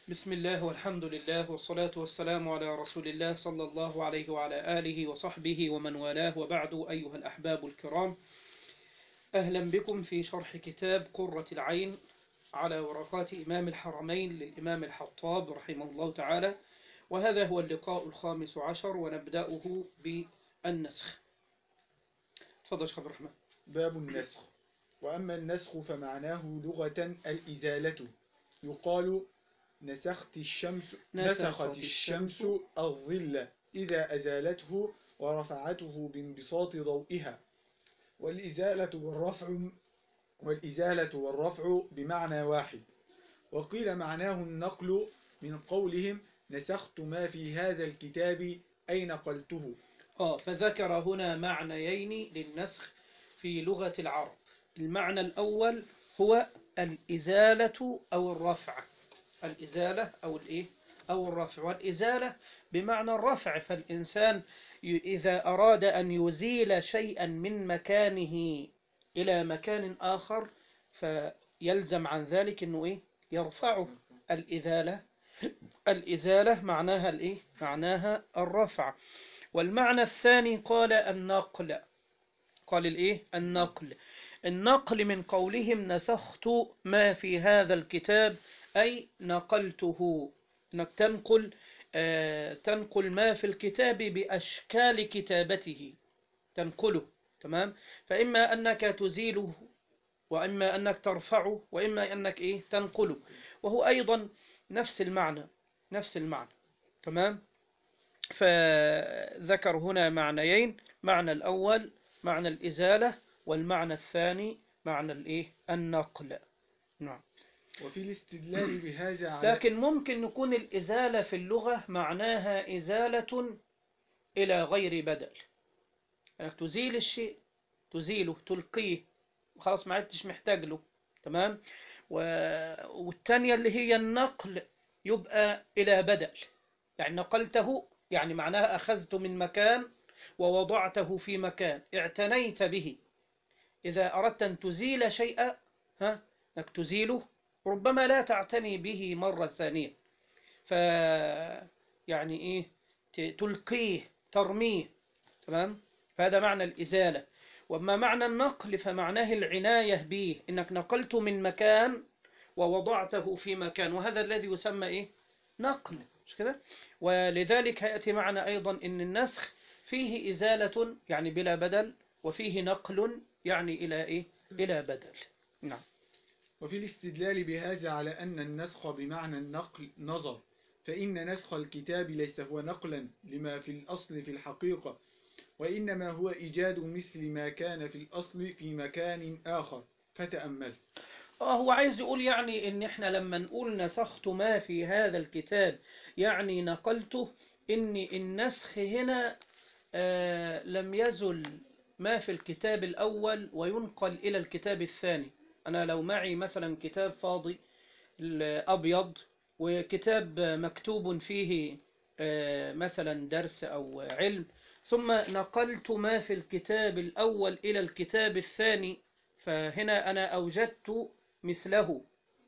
بسم الله والحمد لله والصلاة والسلام على رسول الله صلى الله عليه وعلى آله وصحبه ومن والاه وبعد أيها الأحباب الكرام أهلا بكم في شرح كتاب قرة العين على ورقات إمام الحرمين للإمام الحطاب رحمه الله تعالى وهذا هو اللقاء الخامس عشر ونبدأه بالنسخ تفضل شيخ عبد الرحمن باب النسخ وأما النسخ فمعناه لغة الإزالة يقال نسخت الشمس نسخت نسخت الشمس الظل إذا أزالته ورفعته بانبساط ضوئها والإزالة والرفع والإزالة والرفع بمعنى واحد وقيل معناه النقل من قولهم نسخت ما في هذا الكتاب أي نقلته آه فذكر هنا معنيين للنسخ في لغة العرب المعنى الأول هو الإزالة أو الرفع الإزالة أو الإيه أو الرفع والإزالة بمعنى الرفع فالإنسان ي- إذا أراد أن يزيل شيئا من مكانه إلى مكان آخر فيلزم عن ذلك أنه إيه يرفعه الإزالة الإزالة معناها الإيه معناها الرفع والمعنى الثاني قال النقل قال الإيه النقل النقل من قولهم نسخت ما في هذا الكتاب أي نقلته إنك تنقل آه تنقل ما في الكتاب بأشكال كتابته تنقله تمام فإما أنك تزيله وإما أنك ترفعه وإما أنك إيه تنقله وهو أيضا نفس المعنى نفس المعنى تمام فذكر هنا معنيين معنى الأول معنى الإزالة والمعنى الثاني معنى الإيه النقل نعم وفي الاستدلال بهذا على لكن ممكن نكون الإزالة في اللغة معناها إزالة إلى غير بدل انك تزيل الشيء تزيله تلقيه خلاص ما عدتش محتاج له تمام و... والتانية اللي هي النقل يبقى إلى بدل يعني نقلته يعني معناها أخذت من مكان ووضعته في مكان اعتنيت به إذا أردت أن تزيل شيئا ها أنك تزيله ربما لا تعتني به مرة ثانية ف يعني إيه ت- تلقيه ترميه تمام فهذا معنى الإزالة وأما معنى النقل فمعناه العناية به إنك نقلته من مكان ووضعته في مكان وهذا الذي يسمى إيه نقل مش كده ولذلك يأتي معنا أيضا إن النسخ فيه إزالة يعني بلا بدل وفيه نقل يعني إلى إيه إلى بدل نعم وفي الاستدلال بهذا على أن النسخ بمعنى النقل نظر فإن نسخ الكتاب ليس هو نقلا لما في الأصل في الحقيقة وإنما هو إيجاد مثل ما كان في الأصل في مكان آخر فتأمل آه هو عايز يقول يعني إن إحنا لما نقول نسخت ما في هذا الكتاب يعني نقلته إن النسخ هنا آه لم يزل ما في الكتاب الأول وينقل إلى الكتاب الثاني أنا لو معي مثلا كتاب فاضي الأبيض وكتاب مكتوب فيه آه مثلا درس أو علم ثم نقلت ما في الكتاب الأول إلى الكتاب الثاني فهنا أنا أوجدت مثله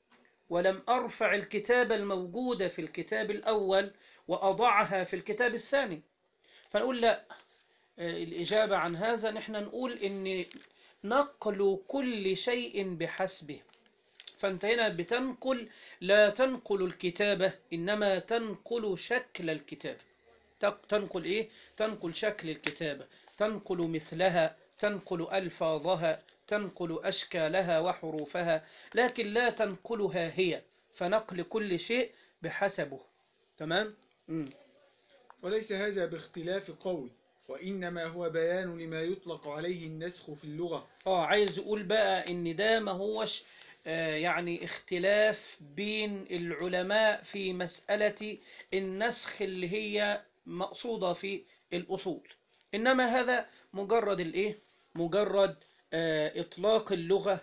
ولم أرفع الكتاب الموجودة في الكتاب الأول وأضعها في الكتاب الثاني فنقول لا آه، الإجابة عن هذا نحن نقول إن نقل كل شيء بحسبه فأنت هنا بتنقل لا تنقل الكتابة إنما تنقل شكل الكتاب تق- تنقل إيه؟ تنقل شكل الكتابة تنقل مثلها تنقل ألفاظها تنقل أشكالها وحروفها لكن لا تنقلها هي فنقل كل شيء بحسبه تمام؟ مم. وليس هذا باختلاف قول وإنما هو بيان لما يطلق عليه النسخ في اللغة اه عايز يقول بقى ان ده ما هوش آه، يعني اختلاف بين العلماء في مسألة النسخ اللي هي مقصودة في الأصول إنما هذا مجرد الإيه؟ مجرد آه، إطلاق اللغة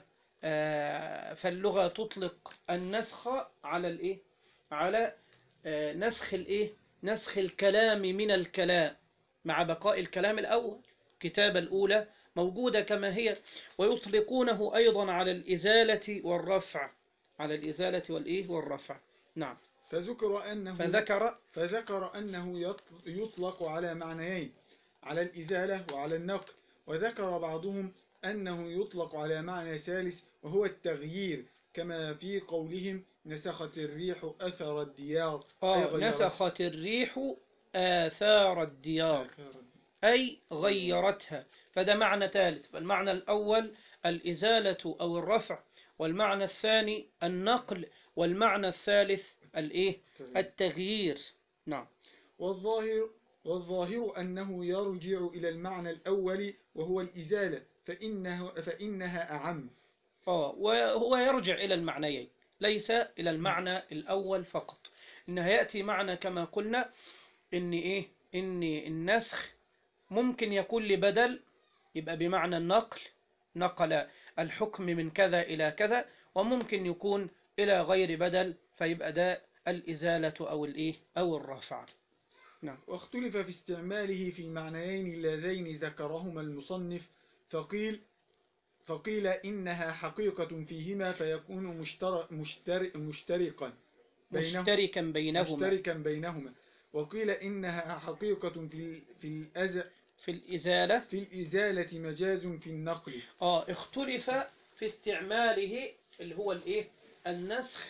آه، فاللغة تطلق النسخ على الإيه؟ على آه، نسخ الإيه؟ نسخ الكلام من الكلام مع بقاء الكلام الأول الكتابة الأولى موجودة كما هي ويطلقونه أيضا على الإزالة والرفع على الإزالة والإيه والرفع نعم فذكر أنه فذكر فذكر أنه يط- يطلق على معنيين على الإزالة وعلى النقل وذكر بعضهم أنه يطلق على معنى ثالث وهو التغيير كما في قولهم نسخت الريح أثر الديار أي آه غيرت- نسخت الريح آثار الديار أثر أي غيرتها فده معنى ثالث فالمعنى الأول الإزالة أو الرفع والمعنى الثاني النقل والمعنى الثالث الإيه التغيير. التغيير نعم والظاهر والظاهر أنه يرجع إلى المعنى الأول وهو الإزالة فإنه فإنها أعم آه وهو يرجع إلى المعنيين ليس إلى المعنى الأول فقط إنها يأتي معنى كما قلنا إن إيه إن النسخ ممكن يكون لبدل يبقى بمعنى النقل نقل الحكم من كذا إلى كذا وممكن يكون إلى غير بدل فيبقى ده الإزالة أو الإيه أو الرفع واختلف في استعماله في المعنيين اللذين ذكرهما المصنف فقيل فقيل إنها حقيقة فيهما فيكون مشتر مشتر مشتركا بينهما مشتركا بينهما مشتركا بينهما وقيل إنها حقيقة في في الأز في الإزالة في الإزالة مجاز في النقل آه اختلف في استعماله اللي هو الإيه النسخ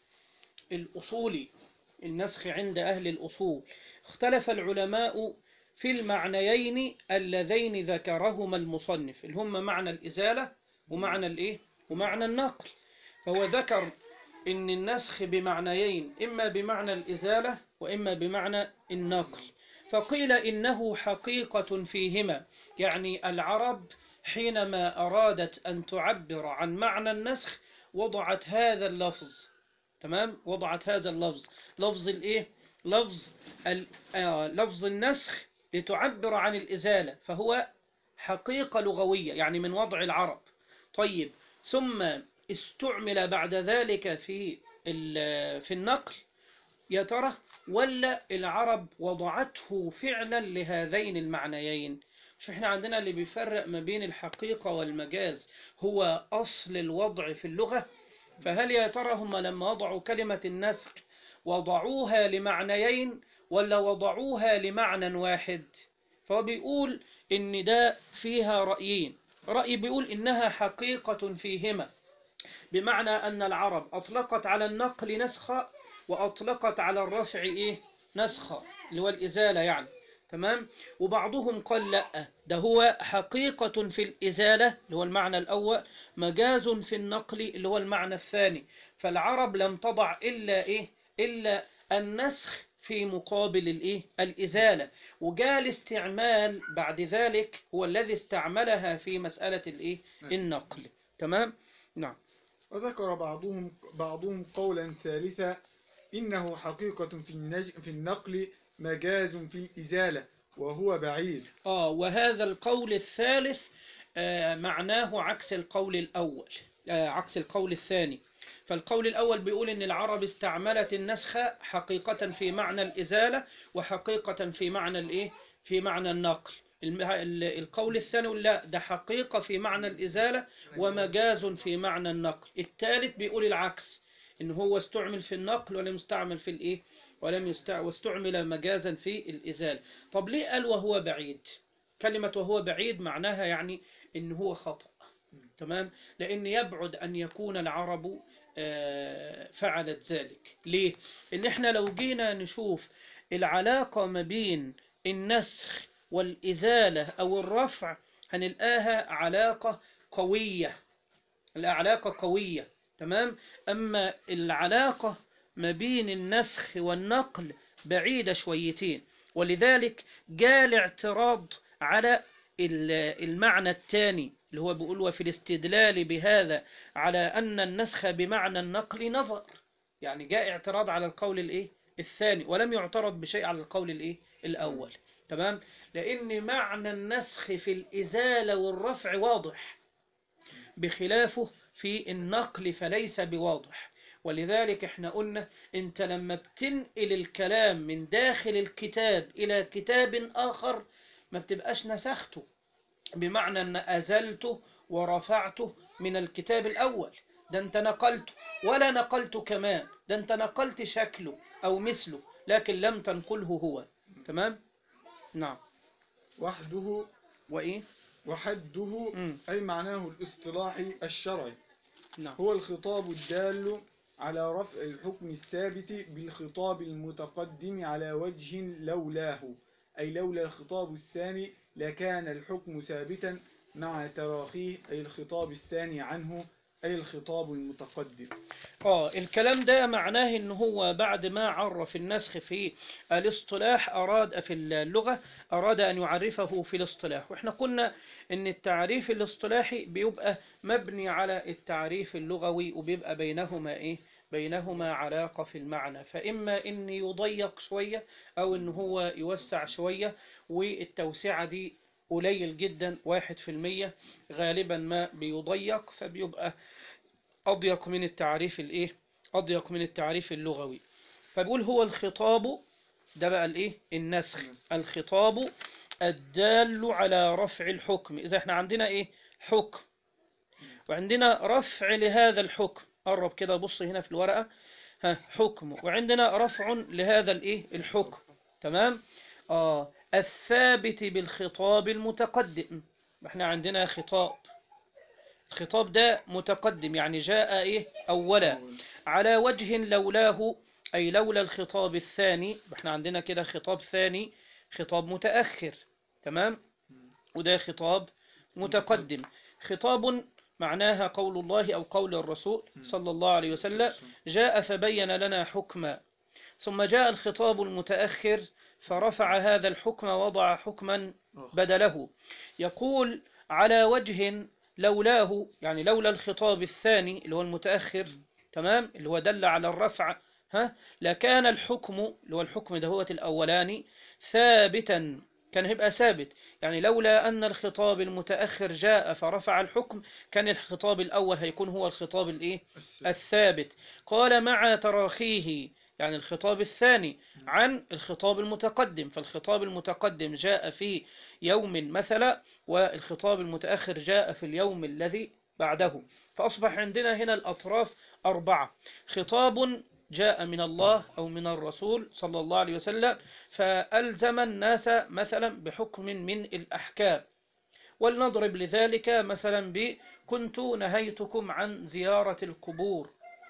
الأصولي النسخ عند أهل الأصول اختلف العلماء في المعنيين اللذين ذكرهما المصنف اللي هم معنى الإزالة ومعنى الإيه ومعنى النقل فهو ذكر إن النسخ بمعنيين إما بمعنى الإزالة وإما بمعنى النقل فقيل إنه حقيقة فيهما يعني العرب حينما أرادت أن تعبر عن معنى النسخ وضعت هذا اللفظ تمام وضعت هذا اللفظ لفظ الايه لفظ ال- آه، لفظ النسخ لتعبر عن الإزالة فهو حقيقة لغوية يعني من وضع العرب طيب ثم استعمل بعد ذلك في ال- في النقل يا ترى ولا العرب وضعته فعلا لهذين المعنيين مش احنا عندنا اللي بيفرق ما بين الحقيقة والمجاز هو أصل الوضع في اللغة فهل يا ترى هم لما وضعوا كلمة النسخ وضعوها لمعنيين ولا وضعوها لمعنى واحد فهو بيقول إن ده فيها رأيين رأي بيقول إنها حقيقة فيهما بمعنى أن العرب أطلقت على النقل نسخة وأطلقت على الرفع إيه نسخة اللي هو الإزالة يعني تمام وبعضهم قال لا ده هو حقيقة في الإزالة اللي هو المعنى الأول مجاز في النقل اللي هو المعنى الثاني فالعرب لم تضع إلا إيه إلا النسخ في مقابل الإيه الإزالة وجاء الاستعمال بعد ذلك هو الذي استعملها في مسألة الإيه النقل تمام نعم وذكر بعضهم بعضهم قولا ثالثا إنه حقيقة في النج في النقل مجاز في الإزالة وهو بعيد آه وهذا القول الثالث آه معناه عكس القول الأول آه عكس القول الثاني فالقول الأول بيقول إن العرب استعملت النسخ حقيقة في معنى الإزالة وحقيقة في معنى الإيه في معنى النقل الم- ال- القول الثاني يقول لا ده حقيقة في معنى الإزالة ومجاز في معنى النقل الثالث بيقول العكس إن هو استعمل في النقل ولم يستعمل في الإيه ولم يستع... واستعمل مجازا في الإزالة طب ليه قال وهو بعيد كلمة وهو بعيد معناها يعني إن هو خطأ تمام لأن يبعد أن يكون العرب آه، فعلت ذلك ليه إن إحنا لو جينا نشوف العلاقة ما بين النسخ والإزالة أو الرفع هنلقاها علاقة قوية العلاقة قوية تمام أما العلاقة ما بين النسخ والنقل بعيدة شويتين ولذلك جاء الاعتراض على ال- المعنى الثاني اللي هو بيقول وفي الاستدلال بهذا على أن النسخ بمعنى النقل نظر يعني جاء اعتراض على القول الايه الثاني ولم يعترض بشيء على القول الايه الأول تمام لأن معنى النسخ في الإزالة والرفع واضح بخلافه في النقل فليس بواضح ولذلك احنا قلنا انت لما بتنقل الكلام من داخل الكتاب الى كتاب اخر ما بتبقاش نسخته بمعنى ان ازلته ورفعته من الكتاب الاول ده انت نقلت ولا نقلت كمان ده انت نقلت شكله او مثله لكن لم تنقله هو تمام نعم وحده وايه وحده مم. أي معناه الاصطلاحي الشرعي نعم هو الخطاب الدال على رفع الحكم الثابت بالخطاب المتقدم على وجه لولاه أي لولا الخطاب الثاني لكان الحكم ثابتا مع تراخيه أي الخطاب الثاني عنه أي الخطاب المتقدم اه الكلام ده معناه ان هو بعد ما عرف النسخ في الاصطلاح اراد في اللغة اراد ان يعرفه في الاصطلاح واحنا قلنا ان التعريف الاصطلاحي بيبقى مبني على التعريف اللغوي وبيبقى بينهما ايه بينهما علاقة في المعنى فإما إن يضيق شوية أو إن هو يوسع شوية والتوسعة دي قليل جدا واحد في المية غالبا ما بيضيق فبيبقى أضيق من التعريف الإيه أضيق من التعريف اللغوي فبيقول هو الخطاب ده بقى الإيه النسخ الخطاب الدال على رفع الحكم إذا احنا عندنا إيه حكم وعندنا رفع لهذا الحكم قرب كده بص هنا في الورقة ها حكم وعندنا رفع لهذا الإيه الحكم تمام آه الثابت بالخطاب المتقدم احنا عندنا خطاب الخطاب ده متقدم يعني جاء إيه أولا على وجه لولاه أي لولا الخطاب الثاني احنا عندنا كده خطاب ثاني خطاب متأخر تمام وده خطاب متقدم خطاب معناها قول الله أو قول الرسول صلى الله عليه وسلم جاء فبين لنا حكما ثم جاء الخطاب المتأخر فرفع هذا الحكم ووضع حكما بدله يقول على وجه لولاه يعني لولا الخطاب الثاني اللي هو المتأخر تمام اللي هو دل على الرفع ها لكان الحكم اللي هو الحكم دهوة الأولاني ثابتا كان هيبقى ثابت يعني لولا أن الخطاب المتأخر جاء فرفع الحكم كان الخطاب الأول هيكون هو الخطاب الإيه الثابت قال مع تراخيه يعني الخطاب الثاني عن الخطاب المتقدم فالخطاب المتقدم جاء في يوم مثلا والخطاب المتأخر جاء في اليوم الذي بعده فأصبح عندنا هنا الأطراف أربعة خطاب جاء من الله أو من الرسول صلى الله عليه وسلم فألزم الناس مثلا بحكم من الأحكام ولنضرب لذلك مثلا ب كنت نهيتكم عن زيارة القبور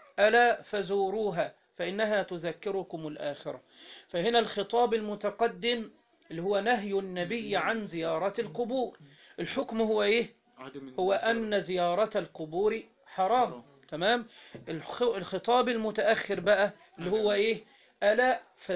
ألا فزوروها فإنها تذكركم الآخرة فهنا الخطاب المتقدم اللي هو نهي النبي عن زيارة القبور الحكم هو إيه؟ عدم هو أن زيارة القبور حرام تمام الخ- الخطاب المتأخر بقى اللي هو إيه ألا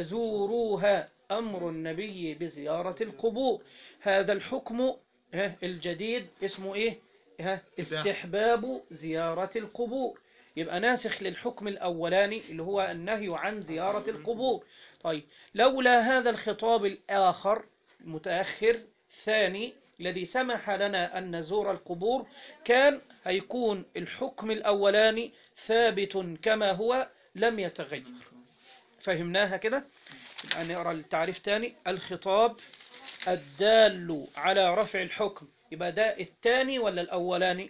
فزوروها أمر النبي بزيارة القبور هذا الحكم ها، الجديد اسمه إيه ها، استحباب زيارة القبور يبقى ناسخ للحكم الأولاني اللي هو النهي عن زيارة القبور طيب لولا هذا الخطاب الآخر المتأخر ثاني الذي سمح لنا أن نزور القبور كان هيكون الحكم الأولاني ثابت كما هو لم يتغير فهمناها كده يبقى نقرأ التعريف تاني الخطاب الدال على رفع الحكم يبقى ده الثاني ولا الأولاني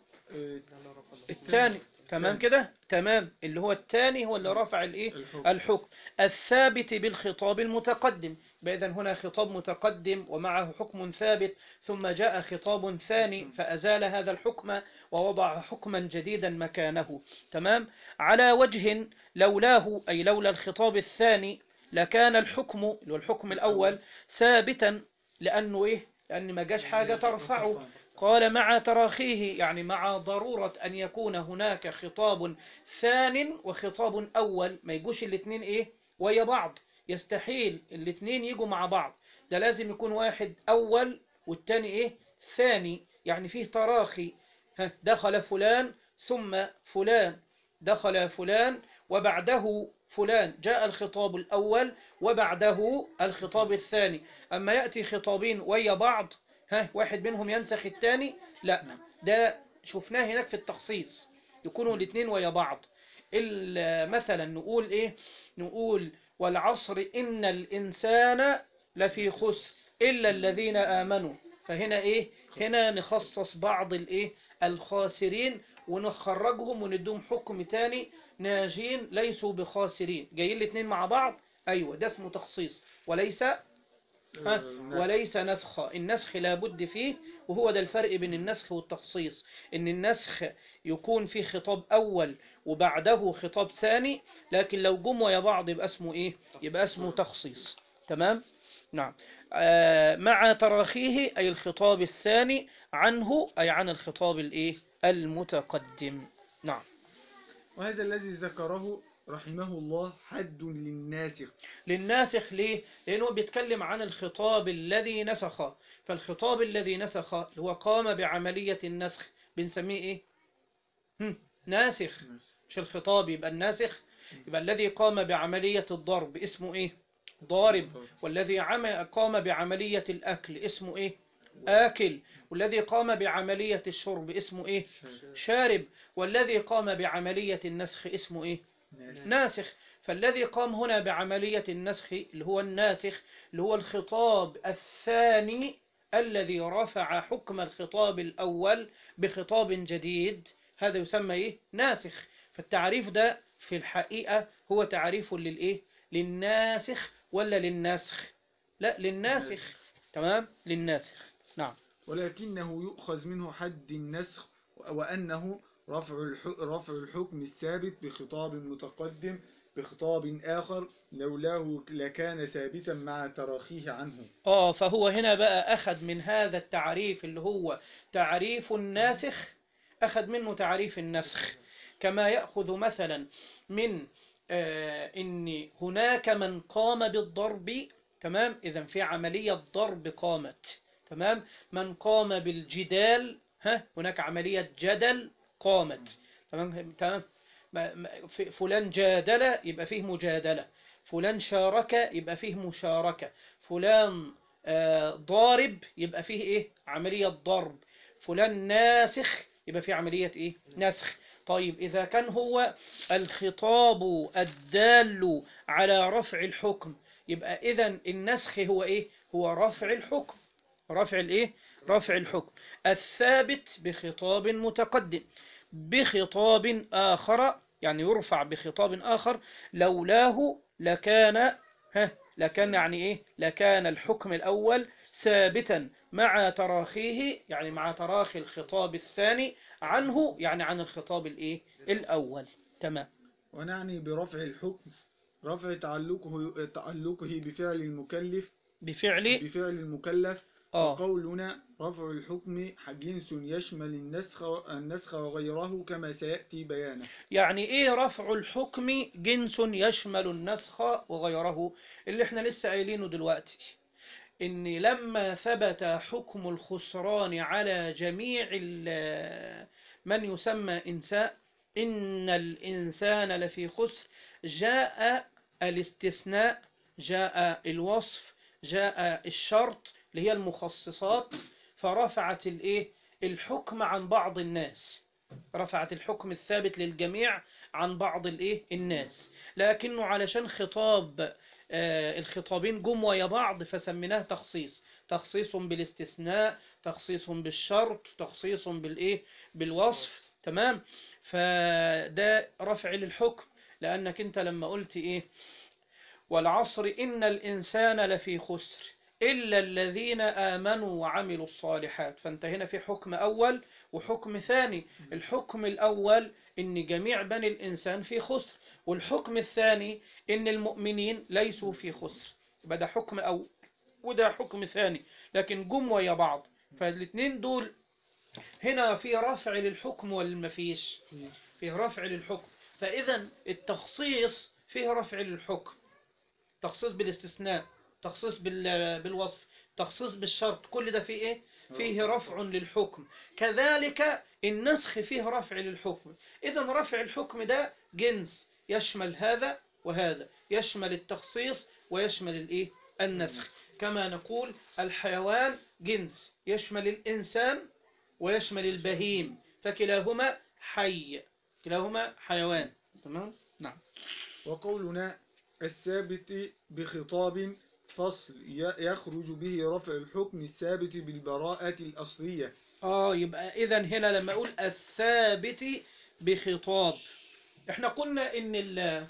الثاني تمام كده تمام اللي هو الثاني هو اللي رفع الايه الحكم. الحكم الثابت بالخطاب المتقدم إذا هنا خطاب متقدم ومعه حكم ثابت ثم جاء خطاب ثاني فأزال هذا الحكم ووضع حكما جديدا مكانه تمام على وجه لولاه أي لولا الخطاب الثاني لكان الحكم اللي هو الحكم الأول ثابتا لأنه إيه لأن ما جاش حاجة ترفعه قال مع تراخيه يعني مع ضرورة أن يكون هناك خطاب ثان وخطاب أول ما يجوش الاثنين إيه ويا بعض يستحيل الاثنين يجوا مع بعض ده لازم يكون واحد أول والتاني إيه ثاني يعني فيه تراخي ها، دخل فلان ثم فلان دخل فلان وبعده فلان جاء الخطاب الأول وبعده الخطاب الثاني أما يأتي خطابين ويا بعض ها واحد منهم ينسخ الثاني لا ده شفناه هناك في التخصيص يكونوا الاثنين ويا بعض ال- مثلا نقول ايه نقول والعصر إن الإنسان لفي خسر إلا الذين آمنوا فهنا إيه هنا نخصص بعض الإيه الخاسرين ونخرجهم ونديهم حكم تاني ناجين ليسوا بخاسرين جايين الاتنين مع بعض ايوه ده اسمه تخصيص وليس ها النسخ. وليس نسخ النسخ لابد فيه وهو ده الفرق بين النسخ والتخصيص ان النسخ يكون فيه خطاب اول وبعده خطاب ثاني لكن لو جم ويا بعض يبقى اسمه ايه يبقى اسمه تخصيص تمام نعم آه مع تراخيه اي الخطاب الثاني عنه اي عن الخطاب الايه المتقدم نعم وهذا الذي ذكره رحمه الله حد للناسخ للناسخ ليه؟ لأنه بيتكلم عن الخطاب الذي نسخ فالخطاب الذي نسخ هو قام بعملية النسخ بنسميه إيه؟ هم، ناسخ مش الخطاب يبقى الناسخ يبقى الذي قام بعملية الضرب اسمه إيه؟ ضارب والذي عم- قام بعملية الأكل اسمه إيه؟ آكل والذي قام بعملية الشرب اسمه إيه؟ شارب والذي قام بعملية النسخ اسمه إيه؟ ناسخ. ناسخ فالذي قام هنا بعملية النسخ اللي هو الناسخ اللي هو الخطاب الثاني الذي رفع حكم الخطاب الأول بخطاب جديد هذا يسمى إيه؟ ناسخ فالتعريف ده في الحقيقة هو تعريف للإيه؟ للناسخ ولا للنسخ؟ لا للناسخ تمام؟ للناسخ نعم ولكنه يؤخذ منه حد النسخ وأنه رفع الح- رفع الحكم الثابت بخطاب متقدم بخطاب آخر لولاه لكان ثابتا مع تراخيه عنه آه فهو هنا بقى أخذ من هذا التعريف اللي هو تعريف الناسخ أخذ منه تعريف النسخ كما يأخذ مثلا من آه إن هناك من قام بالضرب تمام إذا في عملية ضرب قامت تمام من قام بالجدال ها هناك عملية جدل قامت تمام تمام ما- ما- ف- فلان جادل يبقى فيه مجادلة فلان شارك يبقى فيه مشاركة فلان آه، ضارب يبقى فيه ايه عملية ضرب فلان ناسخ يبقى فيه عملية ايه نسخ طيب إذا كان هو الخطاب الدال على رفع الحكم يبقى إذا النسخ هو إيه هو رفع الحكم رفع الإيه رفع الحكم الثابت بخطاب متقدم بخطاب آخر يعني يرفع بخطاب آخر لولاه لكان ها لكان يعني إيه لكان الحكم الأول ثابتا مع تراخيه يعني مع تراخي الخطاب الثاني عنه يعني عن الخطاب الإيه الأول تمام ونعني برفع الحكم رفع تعلقه تعلقه بفعل المكلف بفعل بفعل المكلف آه وقولنا رفع الحكم جنس يشمل النسخ النسخ وغيره كما سيأتي بيانه يعني ايه رفع الحكم جنس يشمل النسخ وغيره اللي احنا لسه قايلينه دلوقتي ان لما ثبت حكم الخسران على جميع ال- من يسمى انساء ان الانسان لفي خسر جاء الاستثناء جاء الوصف جاء الشرط اللي هي المخصصات فرفعت الايه الحكم عن بعض الناس رفعت الحكم الثابت للجميع عن بعض الايه الناس لكنه علشان خطاب آه، الخطابين جم ويا بعض فسميناه تخصيص تخصيص بالاستثناء تخصيص بالشرط تخصيص بالايه بالوصف تمام فده رفع للحكم لانك انت لما قلت ايه والعصر ان الانسان لفي خسر الا الذين امنوا وعملوا الصالحات فانت هنا في حكم اول وحكم ثاني الحكم الأول إن جميع بني الإنسان في خسر والحكم الثاني إن المؤمنين ليسوا في خسر يبقى ده حكم أول وده حكم ثاني لكن جم ويا بعض فالاثنين دول هنا في رفع للحكم ولا مفيش فيه رفع للحكم فإذا التخصيص فيه رفع للحكم تخصيص بالاستثناء تخصيص بال- بالوصف تخصيص بالشرط كل ده فيه ايه فيه رفع للحكم كذلك النسخ فيه رفع للحكم إذا رفع الحكم ده جنس يشمل هذا وهذا يشمل التخصيص ويشمل الإيه؟ النسخ كما نقول الحيوان جنس يشمل الإنسان ويشمل البهيم فكلاهما حي كلاهما حيوان تمام نعم وقولنا الثابت بخطاب فصل ي- يخرج به رفع الحكم الثابت بالبراءة الأصلية اه يبقى اذا هنا لما اقول الثابت بخطاب احنا قلنا ان ال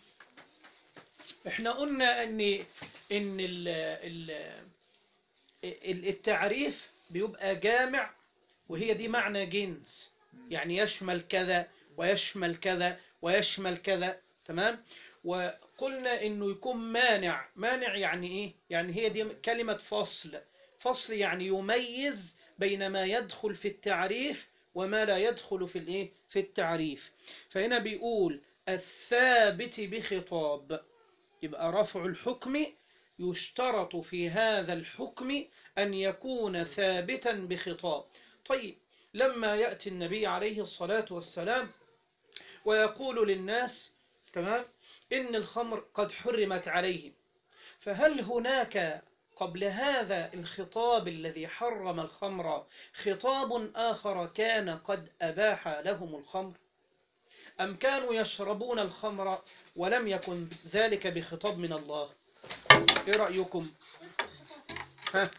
احنا قلنا ان ان ال ال ال- التعريف بيبقى جامع وهي دي معنى جنس يعني يشمل كذا ويشمل كذا ويشمل كذا تمام وقلنا انه يكون مانع مانع يعني ايه يعني هي دي كلمة فصل فصل يعني يميز بين ما يدخل في التعريف وما لا يدخل في الايه في التعريف فهنا بيقول الثابت بخطاب يبقى رفع الحكم يشترط في هذا الحكم أن يكون ثابتا بخطاب طيب لما يأتي النبي عليه الصلاة والسلام ويقول للناس تمام إن الخمر قد حرمت عليهم فهل هناك قبل هذا الخطاب الذي حرم الخمر خطاب آخر كان قد أباح لهم الخمر أم كانوا يشربون الخمر ولم يكن ذلك بخطاب من الله إيه رأيكم ها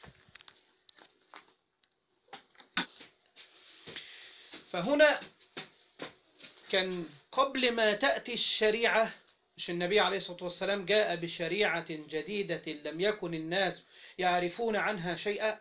فهنا كان قبل ما تأتي الشريعة مش النبي عليه الصلاة والسلام جاء بشريعة جديدة لم يكن الناس يعرفون عنها شيئا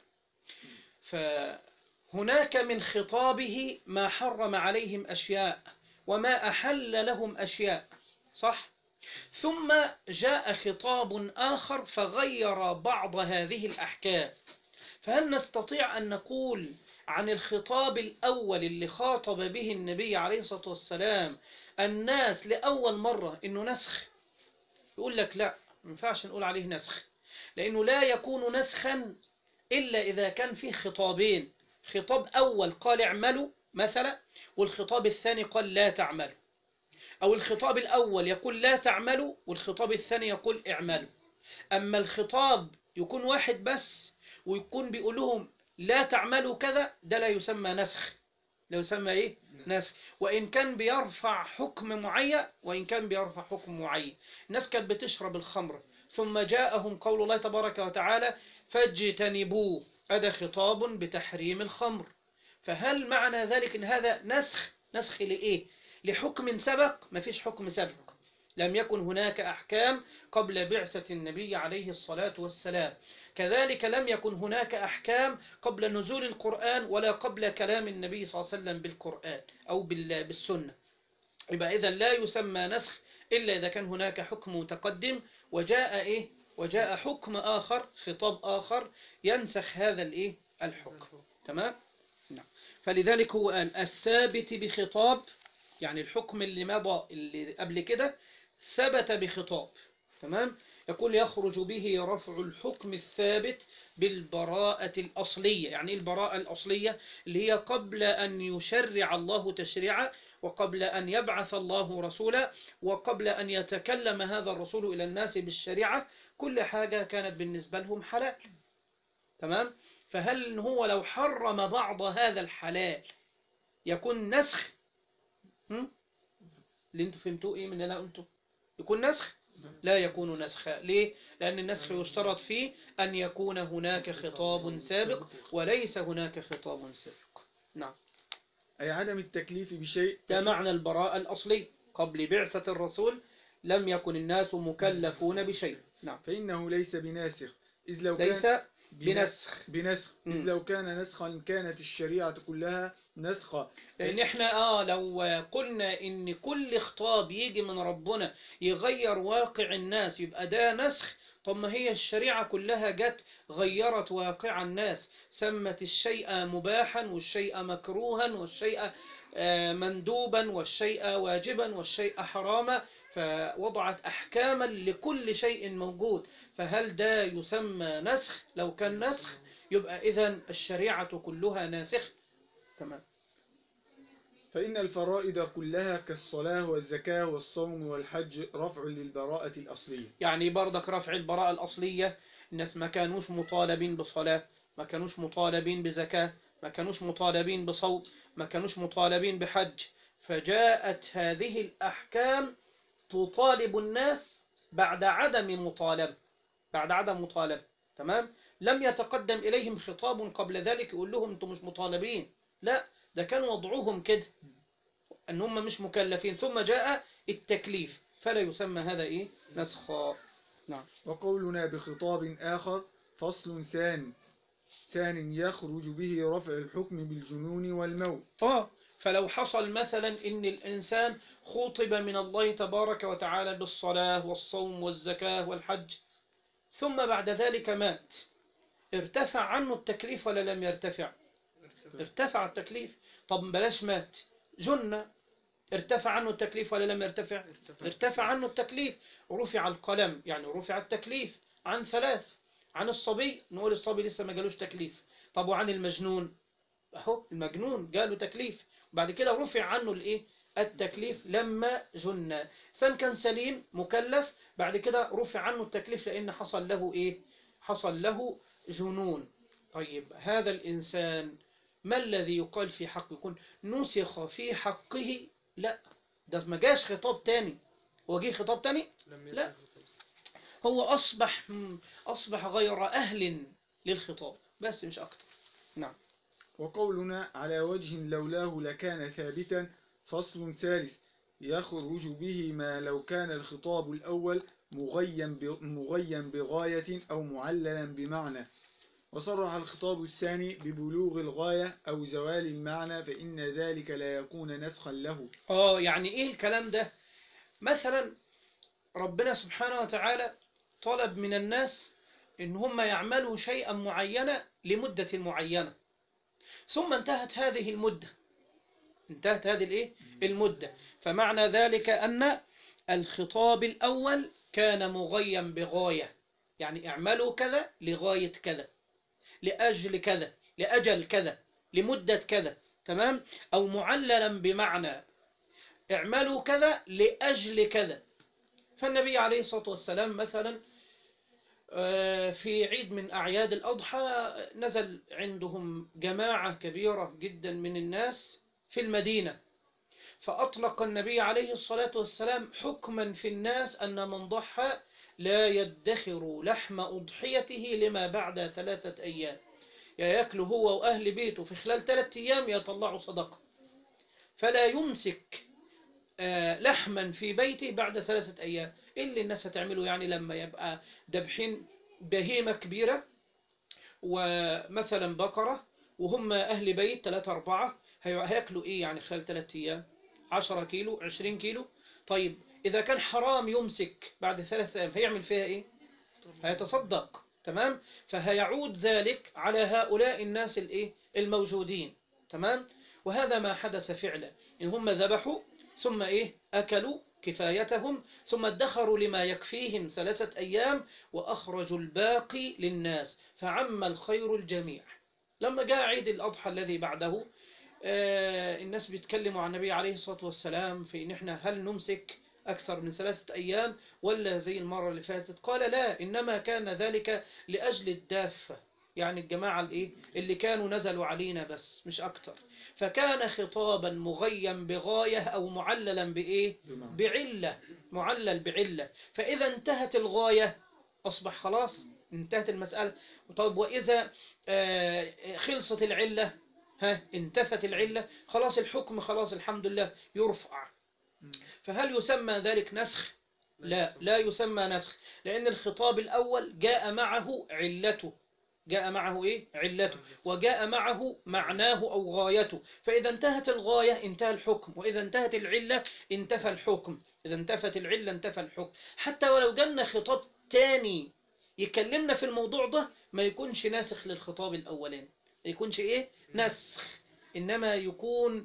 فهناك من خطابه ما حرم عليهم أشياء وما أحل لهم أشياء صح؟ ثم جاء خطاب آخر فغير بعض هذه الأحكام فهل نستطيع أن نقول عن الخطاب الأول اللي خاطب به النبي عليه الصلاة والسلام الناس لأول مرة إنه نسخ يقول لك لا ما ينفعش نقول عليه نسخ لأنه لا يكون نسخا إلا إذا كان فيه خطابين خطاب أول قال اعملوا مثلا والخطاب الثاني قال لا تعملوا أو الخطاب الأول يقول لا تعملوا والخطاب الثاني يقول اعملوا أما الخطاب يكون واحد بس ويكون بيقول لهم لا تعملوا كذا ده لا يسمى نسخ لا يسمى إيه؟ نسخ وإن كان بيرفع حكم معين وإن كان بيرفع حكم معين الناس كانت بتشرب الخمر ثم جاءهم قول الله تبارك وتعالى فاجتنبوه هذا خطاب بتحريم الخمر فهل معنى ذلك ان هذا نسخ نسخ لإيه لحكم سبق ما فيش حكم سبق لم يكن هناك أحكام قبل بعثة النبي عليه الصلاة والسلام كذلك لم يكن هناك أحكام قبل نزول القرآن ولا قبل كلام النبي صلى الله عليه وسلم بالقرآن أو بال- بالسنة يبقى إذا لا يسمى نسخ إلا إذا كان هناك حكم متقدم وجاء إيه وجاء حكم آخر خطاب آخر ينسخ هذا الإيه الحكم تمام نعم فلذلك هو قال الثابت بخطاب يعني الحكم اللي مضى اللي قبل كده ثبت بخطاب تمام يقول يخرج به رفع الحكم الثابت بالبراءة الأصلية يعني إيه البراءة الأصلية اللي هي قبل أن يشرع الله تشريعا وقبل أن يبعث الله رسولا وقبل أن يتكلم هذا الرسول إلى الناس بالشريعة كل حاجة كانت بالنسبة لهم حلال تمام فهل هو لو حرم بعض هذا الحلال يكون نسخ هم؟ اللي انتوا فهمتوه ايه من اللي انا قلته يكون نسخ لا يكون نسخا ليه لأن النسخ يشترط فيه أن يكون هناك خطاب سابق وليس هناك خطاب سابق نعم أي عدم التكليف بشيء ده معنى البراءة الأصلي قبل بعثة الرسول لم يكن الناس مكلفون بشيء نعم فإنه ليس بناسخ إذ لو ليس كان بنسخ بنسخ إذ مم. لو كان نسخا كانت الشريعة كلها نسخا لأن احنا اه لو قلنا ان كل خطاب يجي من ربنا يغير واقع الناس يبقى ده نسخ طب ما هي الشريعة كلها جت غيرت واقع الناس سمت الشيء مباحا والشيء مكروها والشيء آه، مندوبا والشيء واجبا والشيء حراما فوضعت أحكاما لكل شيء موجود فهل ده يسمى نسخ لو كان نسخ يبقى إذن الشريعة كلها ناسخ تمام فإن الفرائض كلها كالصلاة والزكاة والصوم والحج رفع للبراءة الأصلية يعني برضك رفع البراءة الأصلية الناس ما كانوش مطالبين بصلاة ما كانوش مطالبين بزكاة ما كانوش مطالبين بصوت ما كانوش مطالبين بحج فجاءت هذه الأحكام تطالب الناس بعد عدم مطالبة بعد عدم مطالبة تمام لم يتقدم إليهم خطاب قبل ذلك يقول لهم أنتم مش مطالبين لا ده كان وضعهم كده أن هم مش مكلفين ثم جاء التكليف فلا يسمى هذا إيه نسخا نعم وقولنا بخطاب آخر فصل ثان ثان يخرج به رفع الحكم بالجنون والموت آه فلو حصل مثلا إن الإنسان خطب من الله تبارك وتعالى بالصلاة والصوم والزكاة والحج ثم بعد ذلك مات ارتفع عنه التكليف ولا لم يرتفع ارتفع التكليف طب بلاش مات جن ارتفع عنه التكليف ولا لم يرتفع ارتفع عنه التكليف رفع القلم يعني رفع التكليف عن ثلاث عن الصبي نقول الصبي لسه ما جالوش تكليف طب وعن المجنون اهو المجنون جاله تكليف وبعد كده رفع عنه الايه التكليف لما جن سن كان سليم مكلف بعد كده رفع عنه التكليف لان حصل له ايه حصل له جنون طيب هذا الانسان ما الذي يقال في حقه يكون نسخ في حقه لا ده ما جاش خطاب تاني هو جه خطاب تاني لا. هو أصبح أصبح غير أهل للخطاب بس مش أكتر نعم وقولنا على وجه لولاه لكان ثابتا فصل ثالث يخرج به ما لو كان الخطاب الأول مغيا ب- مغيا بغاية أو معللا بمعنى وصرح الخطاب الثاني ببلوغ الغاية أو زوال المعنى فإن ذلك لا يكون نسخا له آه يعني إيه الكلام ده مثلا ربنا سبحانه وتعالى طلب من الناس إن هم يعملوا شيئا معينا لمدة معينة ثم انتهت هذه المدة انتهت هذه الايه المدة فمعنى ذلك أن الخطاب الأول كان مغيا بغاية يعني اعملوا كذا لغاية كذا لأجل كذا لأجل كذا لمدة كذا تمام أو معللا بمعنى اعملوا كذا لأجل كذا فالنبي عليه الصلاة والسلام مثلا آه، في عيد من أعياد الأضحى نزل عندهم جماعة كبيرة جدا من الناس في المدينة فأطلق النبي عليه الصلاة والسلام حكما في الناس أن من ضحى لا يدخر لحم أضحيته لما بعد ثلاثة أيام يا يأكل هو وأهل بيته في خلال ثلاثة أيام يطلعوا صدقة فلا يمسك آه، لحما في بيته بعد ثلاثة أيام إيه اللي الناس هتعمله يعني لما يبقى دبحين بهيمة كبيرة ومثلا بقرة وهم أهل بيت ثلاثة أربعة هي- هياكلوا إيه يعني خلال ثلاثة أيام عشرة كيلو عشرين كيلو طيب إذا كان حرام يمسك بعد ثلاثة أيام هيعمل فيها إيه هيتصدق تمام فهيعود ذلك على هؤلاء الناس الإيه الموجودين تمام وهذا ما حدث فعلا إن هم ذبحوا ثم إيه أكلوا كفايتهم ثم ادخروا لما يكفيهم ثلاثة أيام وأخرجوا الباقي للناس فعم الخير الجميع لما جاء عيد الأضحى الذي بعده آه، الناس بيتكلموا عن النبي عليه الصلاة والسلام في إن إحنا هل نمسك أكثر من ثلاثة أيام ولا زي المرة اللي فاتت قال لا إنما كان ذلك لأجل الدافة يعني الجماعة الإيه اللي كانوا نزلوا علينا بس مش أكتر فكان خطابا مغيا بغاية أو معللا بإيه بمعنى. بعلة معلل بعلة فإذا انتهت الغاية أصبح خلاص انتهت المسألة طيب وإذا آه، خلصت العلة ها انتفت العلة خلاص الحكم خلاص الحمد لله يرفع فهل يسمى ذلك نسخ لا لا يسمى نسخ لأن الخطاب الأول جاء معه علته جاء معه إيه علته وجاء معه معناه أو غايته فإذا انتهت الغاية انتهى الحكم وإذا انتهت العلة انتفى الحكم إذا انتفت العلة انتفى الحكم حتى ولو جالنا خطاب تاني يكلمنا في الموضوع ده ما يكونش ناسخ للخطاب الأولاني ما يكونش إيه نسخ إنما يكون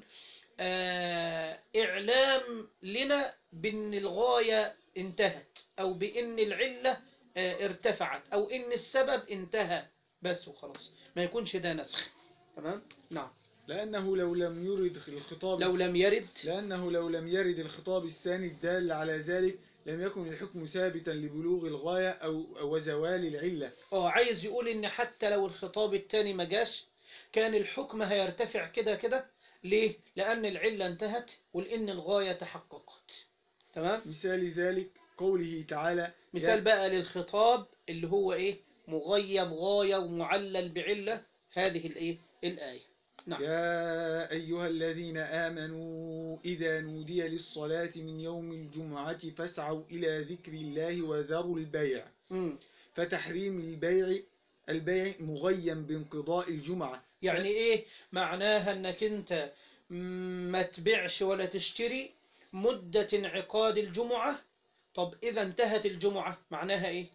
آه إعلام لنا بأن الغاية انتهت أو بأن العلة آه ارتفعت أو أن السبب انتهى بس وخلاص ما يكونش ده نسخ تمام نعم لأنه لو لم يرد الخطاب لو لم يرد لأنه لو لم يرد الخطاب الثاني الدال على ذلك لم يكن الحكم ثابتا لبلوغ الغاية أو وزوال العلة اه عايز يقول ان حتى لو الخطاب التاني ما جاش كان الحكم هيرتفع كده كده ليه لان العلة انتهت ولان الغاية تحققت تمام مثال ذلك قوله تعالى مثال بقى للخطاب اللي هو ايه مغيب غاية ومعلل بعلة هذه الإيه الآية نعم. يا أيها الذين آمنوا إذا نودي للصلاة من يوم الجمعة فاسعوا إلى ذكر الله وذروا البيع مم. فتحريم البيع البيع مغيم بانقضاء الجمعة يعني إيه معناها أنك أنت ما تبيعش ولا تشتري مدة انعقاد الجمعة طب إذا انتهت الجمعة معناها إيه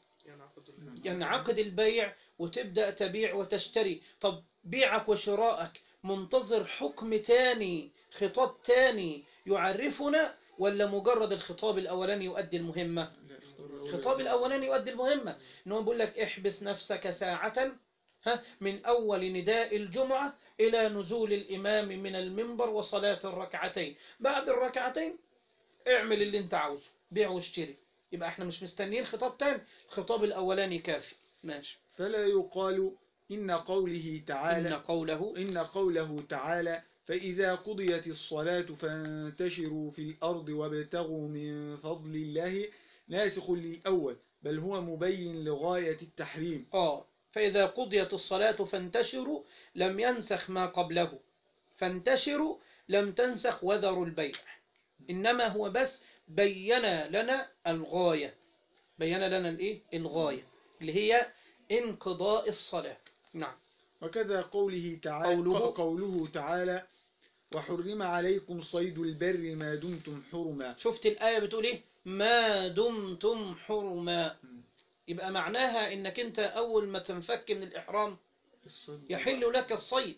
ينعقد البيع وتبدأ تبيع وتشتري طب بيعك وشراءك منتظر حكم تاني خطاب تاني يعرفنا ولا مجرد الخطاب الأولاني يؤدي المهمة الخطاب الأولاني يؤدي المهمة إنه بيقول لك احبس نفسك ساعة ها من أول نداء الجمعة إلى نزول الإمام من المنبر وصلاة الركعتين بعد الركعتين اعمل اللي انت عاوزه بيع واشتري يبقى احنا مش مستنيين خطاب تاني الخطاب الأولاني كافي ماشي فلا يقال إن قوله تعالى إن قوله إن قوله تعالى فإذا قضيت الصلاة فانتشروا في الأرض وابتغوا من فضل الله ناسخ للأول بل هو مبين لغاية التحريم آه فإذا قضيت الصلاة فانتشروا لم ينسخ ما قبله فانتشروا لم تنسخ وذروا البيع إنما هو بس بين لنا الغاية بين لنا الإيه؟ الغاية اللي هي انقضاء الصلاة نعم وكذا قوله تعالى قوله- قوله تعالى وحرم عليكم صيد البر ما دمتم حرما شفت الآية بتقول إيه ما دمتم حرما يبقى معناها إنك أنت أول ما تنفك من الإحرام يحل لك الصيد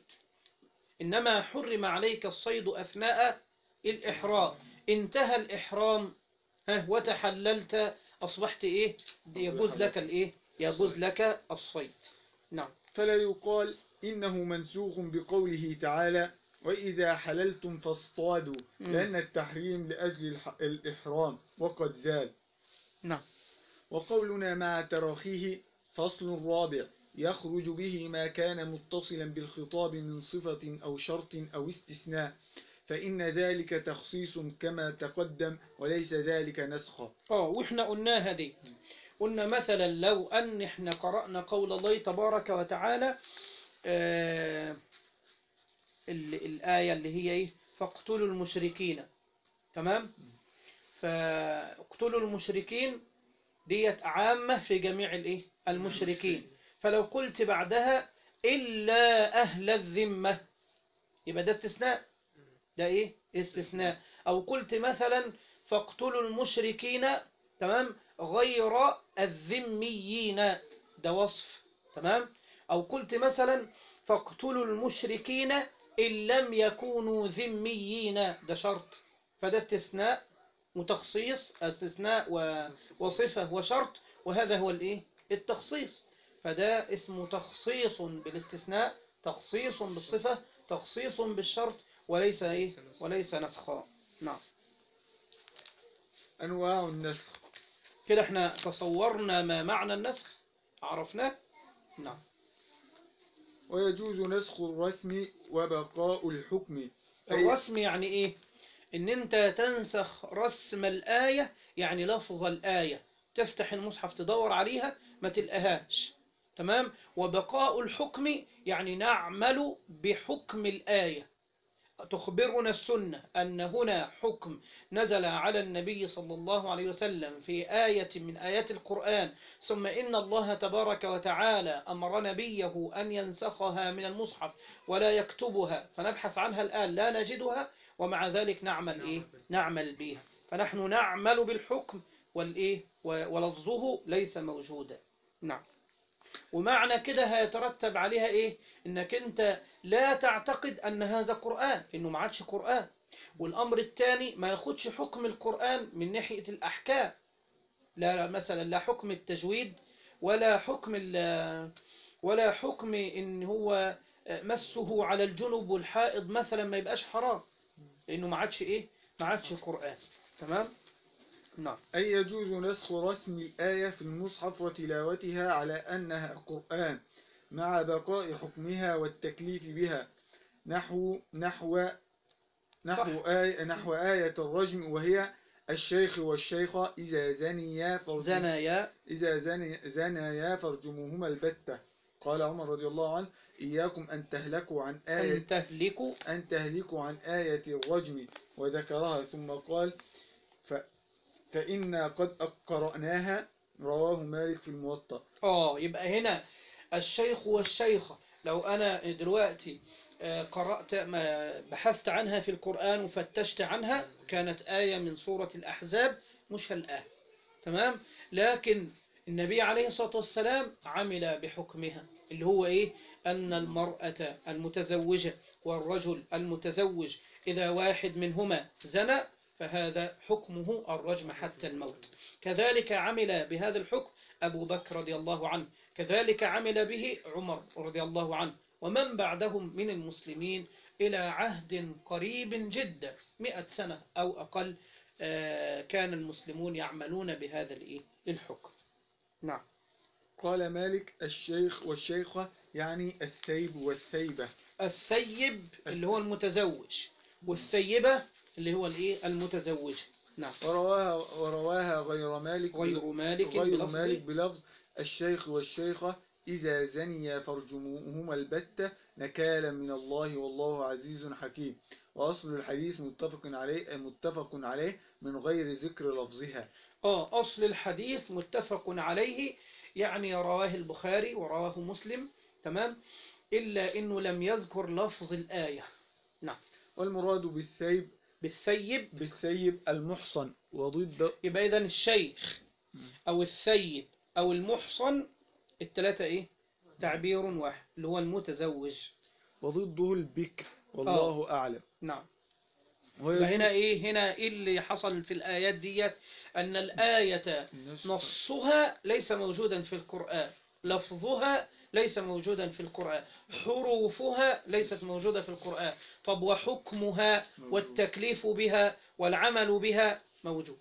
إنما حرم عليك الصيد أثناء الإحرام انتهى الإحرام ها وتحللت أصبحت إيه يجوز لك الإيه يجوز لك الصيد نعم فلا يقال إنه منسوخ بقوله تعالى وإذا حللتم فاصطادوا مم. لأن التحريم لأجل الح- الإحرام وقد زال نعم وقولنا مع تراخيه فصل رابع يخرج به ما كان متصلا بالخطاب من صفة أو شرط أو استثناء فإن ذلك تخصيص كما تقدم وليس ذلك نسخا اه واحنا قلناها دي قلنا مثلا لو ان احنا قرأنا قول الله تبارك وتعالى آه ال- الآية اللي هي ايه فاقتلوا المشركين تمام فاقتلوا المشركين ديت عامة في جميع الايه المشركين فلو قلت بعدها إلا أهل الذمة يبقى ده استثناء ده ايه استثناء او قلت مثلا فاقتلوا المشركين تمام غير الذميين ده وصف تمام او قلت مثلا فاقتلوا المشركين ان لم يكونوا ذميين ده شرط فده استثناء وتخصيص استثناء و- وصفة وشرط وهذا هو الايه التخصيص فده اسمه تخصيص بالاستثناء تخصيص بالصفة تخصيص بالشرط وليس ايه وليس نسخا نعم أنواع النسخ كده احنا تصورنا ما معنى النسخ عرفناه نعم ويجوز نسخ الرسم وبقاء الحكم أي- الرسم يعني ايه ان انت تنسخ رسم الآية يعني لفظ الآية تفتح المصحف تدور عليها ما تلقاهاش تمام وبقاء الحكم يعني نعمل بحكم الآية تخبرنا السنة أن هنا حكم نزل على النبي صلى الله عليه وسلم في آية من آيات القرآن ثم إن الله تبارك وتعالى أمر نبيه أن ينسخها من المصحف ولا يكتبها فنبحث عنها الآن لا نجدها ومع ذلك نعمل إيه؟ نعمل بها فنحن نعمل بالحكم والإيه؟ و- ولفظه ليس موجودا نعم ومعنى كده هيترتب عليها إيه؟ إنك أنت لا تعتقد أن هذا قرآن إنه ما عادش قرآن والأمر الثاني ما ياخدش حكم القرآن من ناحية الأحكام لا مثلا لا حكم التجويد ولا حكم ال- ولا حكم إن هو مسه على الجنب والحائض مثلا ما يبقاش حرام لأنه ما عادش إيه ما عادش قرآن تمام نعم أي يجوز نسخ رسم الآية في المصحف وتلاوتها على أنها قرآن مع بقاء حكمها والتكليف بها نحو نحو نحو صح. آية, نحو آية الرجم وهي الشيخ والشيخة إذا زنيا فرجم- زنايا إذا زني زنيا فرجموهما البتة قال عمر رضي الله عنه إياكم أن تهلكوا عن آية أن تهلكوا أن تهلكوا عن آية الرجم وذكرها ثم قال ف... فإنا قد قرأناها رواه مالك في الموطأ اه يبقى هنا الشيخ والشيخة لو أنا دلوقتي آه، قرأت ما بحثت عنها في القرآن وفتشت عنها كانت آية من سورة الأحزاب مش الآن تمام لكن النبي عليه الصلاة والسلام عمل بحكمها اللي هو إيه أن المرأة المتزوجة والرجل المتزوج إذا واحد منهما زنى فهذا حكمه الرجم حتى الموت كذلك عمل بهذا الحكم أبو بكر رضي الله عنه كذلك عمل به عمر رضي الله عنه ومن بعدهم من المسلمين إلى عهد قريب جدا مئة سنة أو أقل آه، كان المسلمون يعملون بهذا الإيه؟ الحكم نعم قال مالك الشيخ والشيخة يعني الثيب والثيبة الثيب اللي هو المتزوج والثيبة اللي هو الإيه المتزوج نعم ورواها, ورواها غير مالك غير مالك غير بلفظ مالك بلفظ الشيخ والشيخة إذا زنيا فرجموهما البتة نكالا من الله والله عزيز حكيم وأصل الحديث متفق عليه متفق عليه من غير ذكر لفظها آه أصل الحديث متفق عليه يعني رواه البخاري ورواه مسلم تمام إلا إنه لم يذكر لفظ الآية والمراد بالثيب بالثيب بالثيب المحصن وضد يبقى إذن الشيخ أو الثيب أو المحصن التلاتة إيه تعبير واحد اللي هو المتزوج وضده البكر والله أعلم نعم وهي يبقى هنا إيه هنا إيه اللي حصل في الآيات ديت أن الآية النسخ- نصها ليس موجودا في القرآن لفظها ليس موجودا في القرآن حروفها ليست موجودة في القرآن طب وحكمها والتكليف بها والعمل بها موجود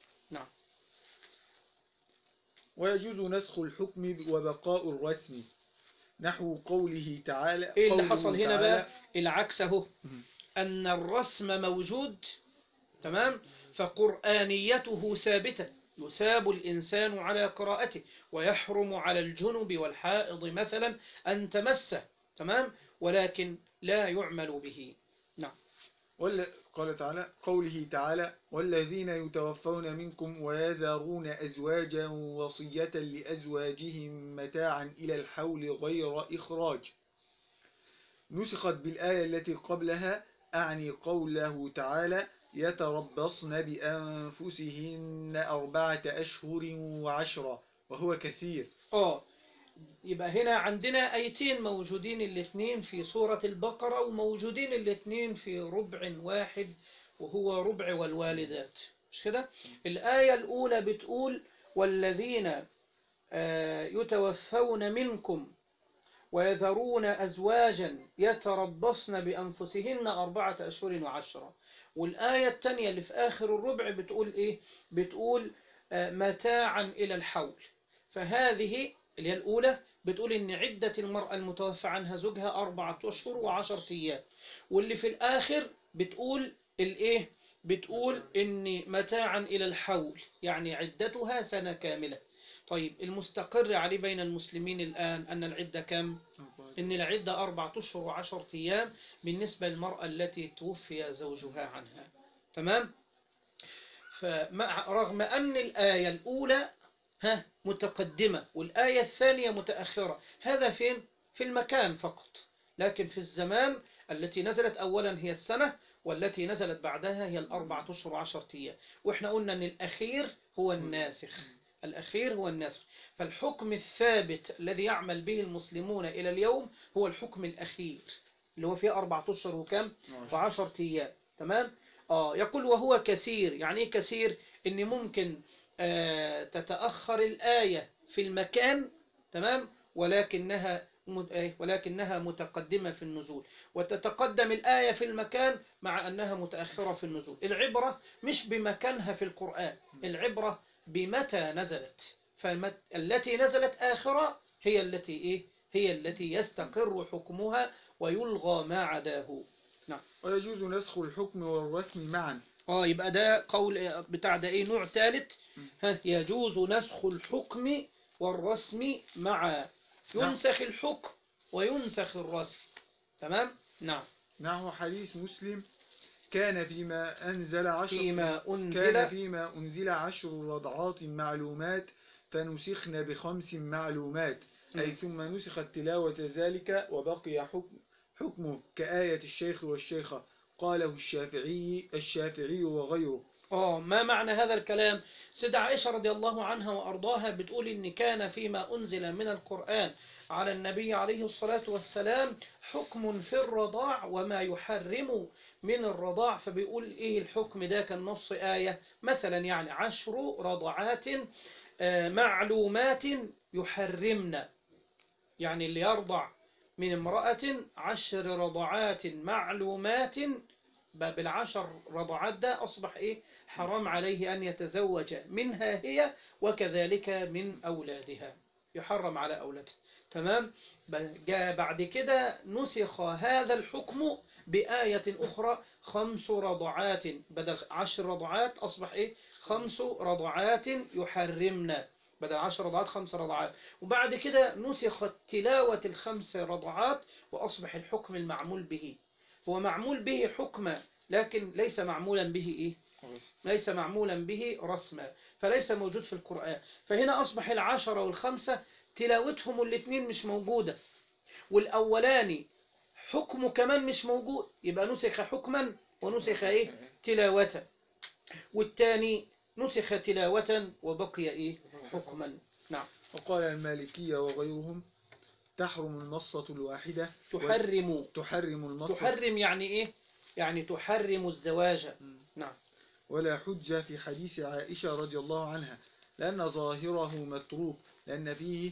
ويجوز نسخ الحكم وبقاء الرسم نحو قوله تعالى إيه اللي قوله حصل هنا تعالى بقى العكس اهو مم. أن الرسم موجود تمام فقرآنيته ثابتة يثاب الإنسان على قراءته ويحرم على الجنب والحائض مثلا أن تمسه تمام ولكن لا يعمل به ولا قال تعالى قوله تعالى والذين يتوفون منكم ويذرون أزواجا وصية لأزواجهم متاعا إلى الحول غير إخراج نسخت بالآية التي قبلها أعني قوله تعالى يتربصن بأنفسهن أربعة أشهر وعشرة وهو كثير آه يبقى هنا عندنا آيتين موجودين الاثنين في سورة البقرة وموجودين الاثنين في ربع واحد وهو ربع والوالدات مش كده الآية الأولى بتقول والذين آه، يتوفون منكم ويذرون أزواجا يتربصن بأنفسهن أربعة أشهر وعشرة والآية الثانية اللي في آخر الربع بتقول إيه بتقول آه، متاعا إلى الحول فهذه اللي هي الأولى بتقول إن عدة المرأة المتوفى عنها زوجها أربعة أشهر وعشرة أيام واللي في الآخر بتقول الإيه بتقول إن متاعا إلى الحول يعني عدتها سنة كاملة طيب المستقر عليه بين المسلمين الآن أن العدة كم؟ إن العدة أربعة أشهر وعشرة أيام بالنسبة للمرأة التي توفي زوجها عنها تمام؟ فمع رغم أن الآية الأولى ها متقدمة والآية الثانية متأخرة هذا فين؟ في المكان فقط لكن في الزمان التي نزلت أولا هي السنة والتي نزلت بعدها هي الأربعة أشهر وعشرة أيام وإحنا قلنا أن الأخير هو الناسخ الأخير هو الناسخ فالحكم الثابت الذي يعمل به المسلمون إلى اليوم هو الحكم الأخير اللي هو فيه أربعة أشهر وكم وعشرة أيام تمام آه يقول وهو كثير يعني إيه كثير إن ممكن آه تتأخر الآية في المكان تمام ولكنها مت- إيه؟ ولكنها متقدمة في النزول وتتقدم الآية في المكان مع أنها متأخرة في النزول العبرة مش بمكانها في القرآن العبرة بمتى نزلت فالتي نزلت آخرة هي التي إيه هي التي يستقر حكمها ويلغى ما عداه ويجوز نسخ الحكم والرسم معا اه يبقى ده قول بتاع ده ايه نوع ثالث مم. ها يجوز نسخ الحكم والرسم معا نعم. ينسخ الحكم وينسخ الرسم تمام نعم نحو حديث مسلم كان فيما أنزل عشر فيما كان أنزل فيما أنزل عشر رضعات معلومات فنسخن بخمس معلومات أي مم. ثم نسخت تلاوة ذلك وبقي حكم حكمه كآية الشيخ والشيخة قاله الشافعي الشافعي وغيره اه ما معنى هذا الكلام سيدة عائشة رضي الله عنها وأرضاها بتقول إن كان فيما أنزل من القرآن على النبي عليه الصلاة والسلام حكم في الرضاع وما يحرم من الرضاع فبيقول إيه الحكم ده كان نص آية مثلا يعني عشر رضعات آه، معلومات يحرمن يعني اللي يرضع من امرأة عشر رضعات معلومات ب- بالعشر رضعات ده أصبح إيه حرام عليه أن يتزوج منها هي وكذلك من أولادها يحرم على أولادها تمام ب- جاء بعد كده نسخ هذا الحكم بآية أخرى خمس رضعات بدل عشر رضعات أصبح إيه خمس رضعات يحرمنا بدل عشر رضعات خمس رضعات وبعد كده نسخت تلاوة الخمس رضعات وأصبح الحكم المعمول به هو معمول به حكما لكن ليس معمولا به إيه ليس معمولا به رسما فليس موجود في القرآن فهنا أصبح العشرة والخمسة تلاوتهم الاثنين مش موجودة والأولاني حكمه كمان مش موجود يبقى نسخ حكما ونسخ إيه تلاوة والتاني نسخ تلاوة وبقي إيه حكما نعم وقال المالكية وغيرهم تحرم المصة الواحدة تحرم تحرم المصة تحرم يعني إيه يعني تحرم الزواج نعم ولا حجة في حديث عائشة رضي الله عنها لأن ظاهره متروك لأن فيه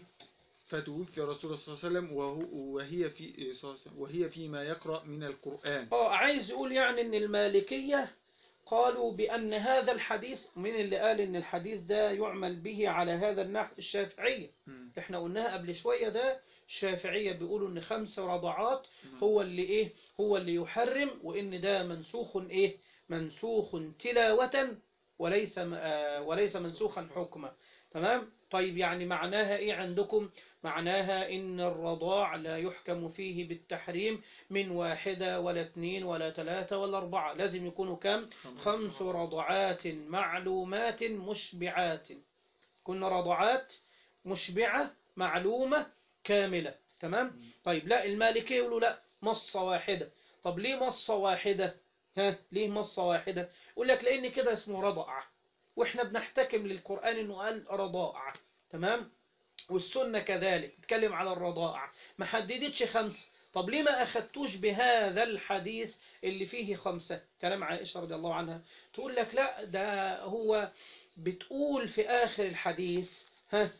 فتوفي رسول الله صلى الله عليه وسلم وهو وهي في صلى الله عليه وسلم وهي فيما يقرأ من القرآن اه عايز يقول يعني ان المالكية قالوا بأن هذا الحديث من اللي قال ان الحديث ده يعمل به على هذا النحو الشافعية مم. احنا قلناها قبل شوية ده الشافعية بيقولوا ان خمس رضعات نعم. هو اللي ايه هو اللي يحرم وان ده منسوخ ايه منسوخ تلاوة وليس م- آه، وليس منسوخا حكما تمام طيب يعني معناها ايه عندكم معناها ان الرضاع لا يحكم فيه بالتحريم من واحدة ولا اثنين ولا ثلاثة ولا أربعة لازم يكونوا كم خمس رضعات معلومات مشبعات كنا رضعات مشبعة معلومة كاملة تمام طيب لا المالكية يقولوا لا مصة واحدة طب ليه مصة واحدة ها ليه مصة واحدة يقول لك لأن كده اسمه رضع واحنا بنحتكم للقرآن انه قال رضاع تمام والسنة كذلك بتكلم على الرضاعة ما حددتش خمسة طب ليه ما أخدتوش بهذا الحديث اللي فيه خمسة كلام عائشة رضي الله عنها تقول لك لا ده هو بتقول في آخر الحديث ها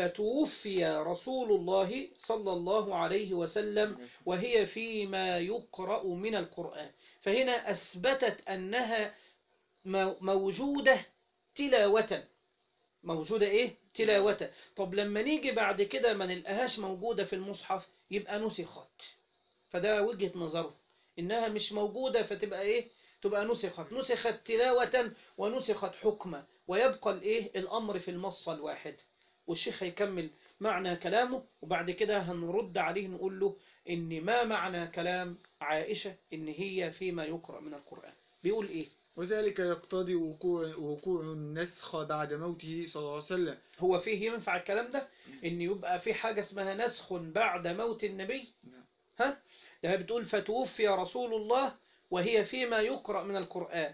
فتوفي رسول الله صلى الله عليه وسلم وهي فيما يقرأ من القرآن فهنا أثبتت أنها مو- موجودة تلاوة موجودة إيه؟ تلاوة طب لما نيجي بعد كده ما نلقاهاش موجودة في المصحف يبقى نسخت فده وجهة نظره إنها مش موجودة فتبقى إيه؟ تبقى نسخت نسخت تلاوة ونسخت حكما ويبقى الإيه؟ الأمر في المصة الواحد والشيخ هيكمل معنى كلامه وبعد كده هنرد عليه نقول له إن ما معنى كلام عائشة إن هي فيما يقرأ من القرآن بيقول إيه؟ وذلك يقتضي وقوع وقوع النسخ بعد موته صلى الله عليه وسلم هو فيه ينفع الكلام ده ان يبقى في حاجة اسمها نسخ بعد موت النبي نعم. ها ده بتقول فتوفي رسول الله وهي فيما يقرأ من القرآن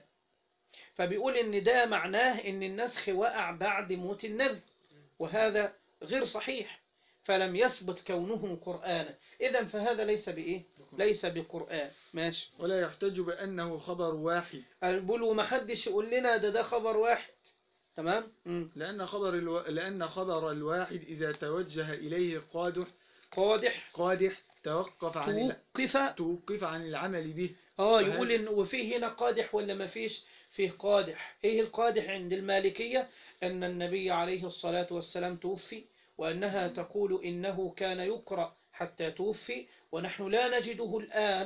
فبيقول ان ده معناه ان النسخ وقع بعد موت النبي وهذا غير صحيح فلم يثبت كونه قرآنا إذا فهذا ليس بإيه ليس بقرآن ماشي ولا يحتج بأنه خبر واحد بيقولوا ما حدش يقول لنا ده ده خبر واحد تمام مم. لأن خبر الو... لأن خبر الواحد إذا توجه إليه قادح قادح قادح توقف عن ال... توقف توقف عن العمل به اه وهل- يقول ان وفيه هنا قادح ولا ما فيش فيه قادح ايه القادح عند المالكية ان النبي عليه الصلاة والسلام توفي وانها تقول انه كان يقرأ حتى توفي ونحن لا نجده الآن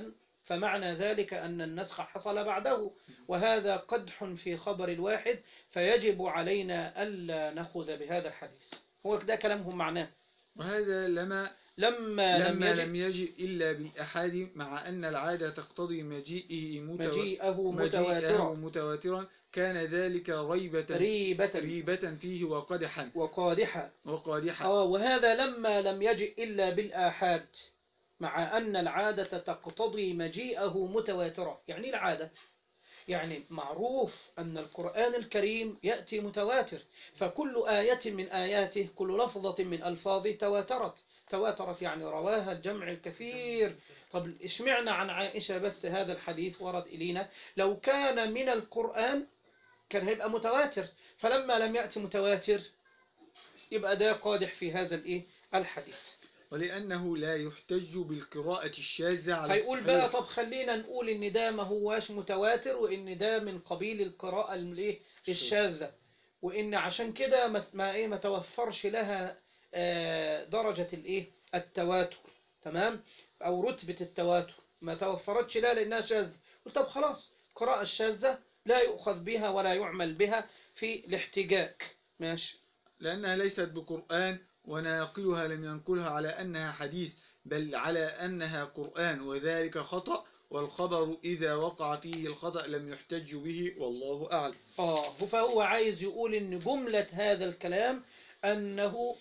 فمعنى ذلك أن النسخ حصل بعده وهذا قدح في خبر الواحد فيجب علينا ألا نأخذ بهذا الحديث هو ده كلامهم معناه وهذا لما لما, لم لما يجب لم يجئ إلا بالأحاد مع أن العادة تقتضي مجيئه متو... مجيئه مجيئه متواترا متواترا كان ذلك ريبة ريبة ريبة فيه وقدحا وقادحة وقادحا آه وهذا لما لم يجئ إلا بالآحاد مع أن العادة تقتضي مجيئه متواترة يعني إيه العادة يعني معروف أن القرآن الكريم يأتي متواتر فكل آية من آياته كل لفظة من ألفاظه تواترت تواترت يعني رواها الجمع الكثير طب اشمعنا عن عائشة بس هذا الحديث ورد إلينا لو كان من القرآن كان هيبقى متواتر فلما لم يأتي متواتر يبقى ده قادح في هذا الإيه الحديث ولأنه لا يحتج بالقراءة الشاذة على هيقول الصحيح. بقى طب خلينا نقول ان ده ما هواش متواتر وان ده من قبيل القراءة الايه الشاذة وان عشان كده ما ما ايه ما توفرش لها آه، درجة الايه التواتر تمام او رتبة التواتر ما توفرتش لها لانها شاذة قلت طب خلاص القراءة الشاذة لا يؤخذ بها ولا يعمل بها في الاحتجاج ماشي لأنها ليست بقرآن وناقلها لم ينقلها على أنها حديث بل على أنها قرآن وذلك خطأ والخبر إذا وقع فيه الخطأ لم يحتج به والله أعلم آه فهو عايز يقول إن جملة هذا الكلام أنه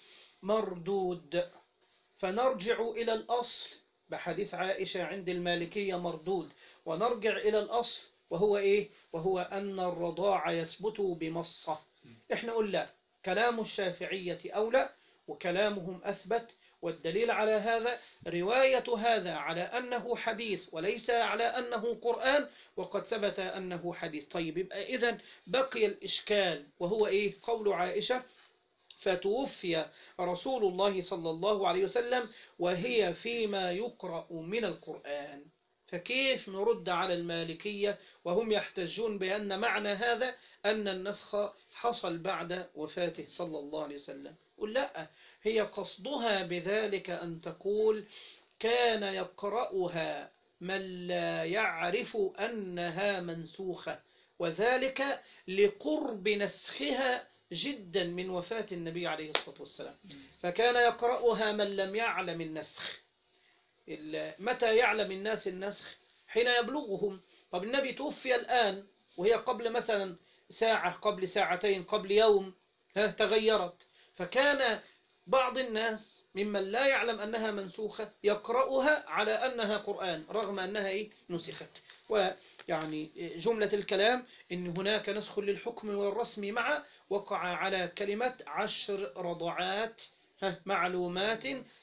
مردود فنرجع إلى الأصل بحديث عائشة عند المالكية مردود ونرجع إلى الأصل وهو إيه؟ وهو أن الرضاع يثبت بمصة إحنا قلنا كلام الشافعية أولى وكلامهم أثبت والدليل على هذا رواية هذا على أنه حديث وليس على أنه قرآن وقد ثبت أنه حديث طيب يبقى إذن بقي الإشكال وهو إيه قول عائشة فتوفي رسول الله صلى الله عليه وسلم وهي فيما يقرأ من القرآن فكيف نرد على المالكية وهم يحتجون بأن معنى هذا أن النسخ حصل بعد وفاته صلى الله عليه وسلم قل لا هي قصدها بذلك أن تقول كان يقرأها من لا يعرف أنها منسوخة وذلك لقرب نسخها جدا من وفاة النبي عليه الصلاة والسلام فكان يقرأها من لم يعلم النسخ ال- متى يعلم الناس النسخ حين يبلغهم طب النبي توفي الآن وهي قبل مثلا ساعة قبل ساعتين قبل يوم ها تغيرت فكان بعض الناس ممن لا يعلم أنها منسوخة يقرأها على أنها قرآن رغم أنها إيه نسخت ويعني جملة الكلام إن هناك نسخ للحكم والرسم مع وقع على كلمة عشر رضعات ها، معلومات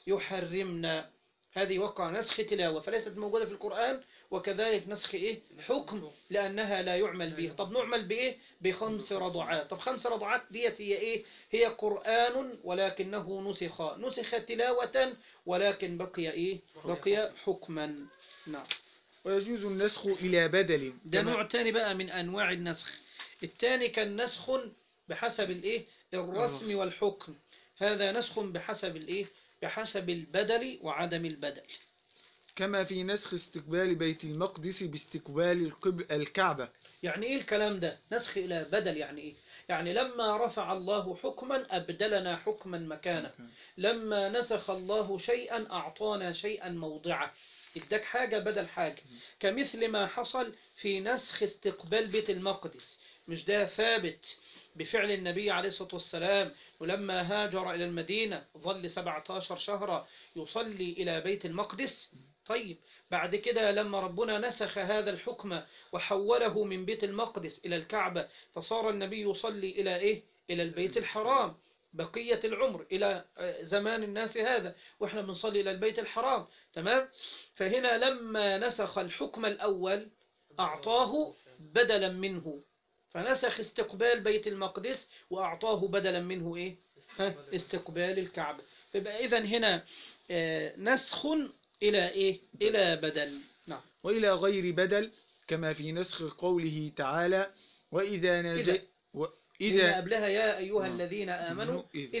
يحرمنا هذه وقع نسخ تلاوة فليست موجودة في القرآن وكذلك نسخ إيه حكم لأنها لا يعمل بها طب نعمل بإيه بخمس رضعات طب خمس رضعات ديت هي إيه هي قرآن ولكنه نسخ نسخ تلاوة ولكن بقي إيه بقي حكما نعم ويجوز النسخ إلى بدل ده كما- نوع تاني بقى من أنواع النسخ التاني كان نسخ بحسب الإيه الرسم الرسم. والحكم هذا نسخ بحسب الإيه بحسب البدل وعدم البدل كما في نسخ استقبال بيت المقدس باستقبال القب... الكعبة يعني إيه الكلام ده نسخ إلى بدل يعني إيه يعني لما رفع الله حكما أبدلنا حكما مكانه لما نسخ الله شيئا أعطانا شيئا موضعه اداك حاجة بدل حاجة كمثل ما حصل في نسخ استقبال بيت المقدس مش ده ثابت بفعل النبي عليه الصلاة والسلام ولما هاجر إلى المدينة ظل 17 شهرا يصلي إلى بيت المقدس طيب بعد كده لما ربنا نسخ هذا الحكم وحوله من بيت المقدس إلى الكعبة فصار النبي يصلي إلى إيه؟ إلى البيت الحرام بقية العمر إلى آه، زمان الناس هذا وإحنا بنصلي إلى البيت الحرام تمام فهنا لما نسخ الحكم الأول أعطاه بدلا منه فنسخ استقبال بيت المقدس وأعطاه بدلا منه إيه ها؟ استقبال الكعبة فيبقى إذن هنا آه، نسخ إلى إيه إلى بدل نعم وإلى غير بدل كما في نسخ قوله تعالى وإذا إذا. نجي إذا وإذا قبلها يا أيها آه. الذين آمنوا إذا. إذا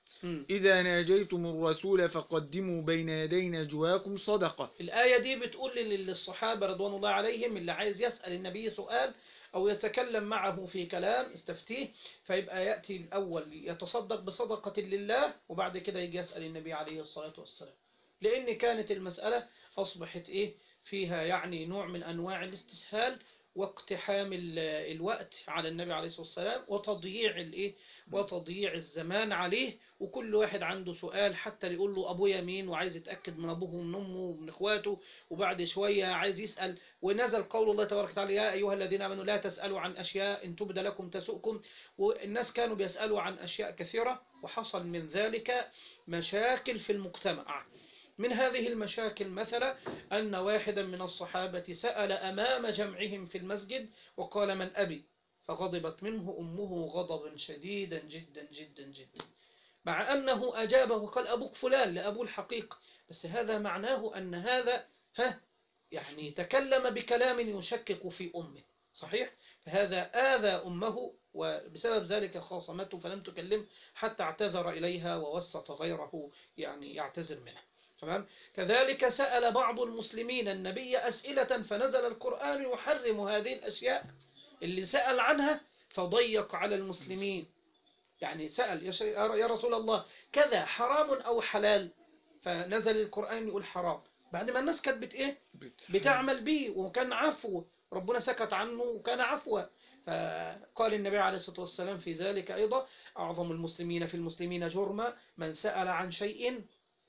مم. إذا ناجيتم الرسول فقدموا بين يدي نجواكم صدقة الآية دي بتقول لل- للصحابة رضوان الله عليهم اللي عايز يسأل النبي سؤال أو يتكلم معه في كلام استفتيه فيبقى يأتي الأول يتصدق بصدقة لله وبعد كده يجي يسأل النبي عليه الصلاة والسلام لأن كانت المسألة أصبحت إيه فيها يعني نوع من أنواع الاستسهال واقتحام ال- الوقت على النبي عليه الصلاة والسلام وتضييع الإيه وتضييع الزمان عليه وكل واحد عنده سؤال حتى يقول له أبويا مين وعايز يتأكد من أبوه ومن أمه ومن إخواته وبعد شوية عايز يسأل ونزل قول الله تبارك وتعالى يا أيها الذين آمنوا لا تسألوا عن أشياء إن تبد لكم تسؤكم والناس كانوا بيسألوا عن أشياء كثيرة وحصل من ذلك مشاكل في المجتمع من هذه المشاكل مثلا أن واحدا من الصحابة سأل أمام جمعهم في المسجد وقال من أبي فغضبت منه أمه غضبا شديدا جدا جدا جدا مع أنه أجابه وقال أبوك فلان لأبو الحقيقة بس هذا معناه أن هذا ها يعني تكلم بكلام يشكك في أمه صحيح فهذا آذى أمه وبسبب ذلك خاصمته فلم تكلم حتى اعتذر إليها ووسط غيره يعني يعتذر منها تمام كذلك سأل بعض المسلمين النبي أسئلة فنزل القرآن يحرم هذه الأشياء اللي سأل عنها فضيق على المسلمين يعني سأل يا شي- يا رسول الله كذا حرام أو حلال فنزل القرآن يقول حرام بعد ما الناس كانت بت إيه بتعمل به وكان عفو ربنا سكت عنه وكان عفوا فقال النبي عليه الصلاة والسلام في ذلك أيضا أعظم المسلمين في المسلمين جرما من سأل عن شيء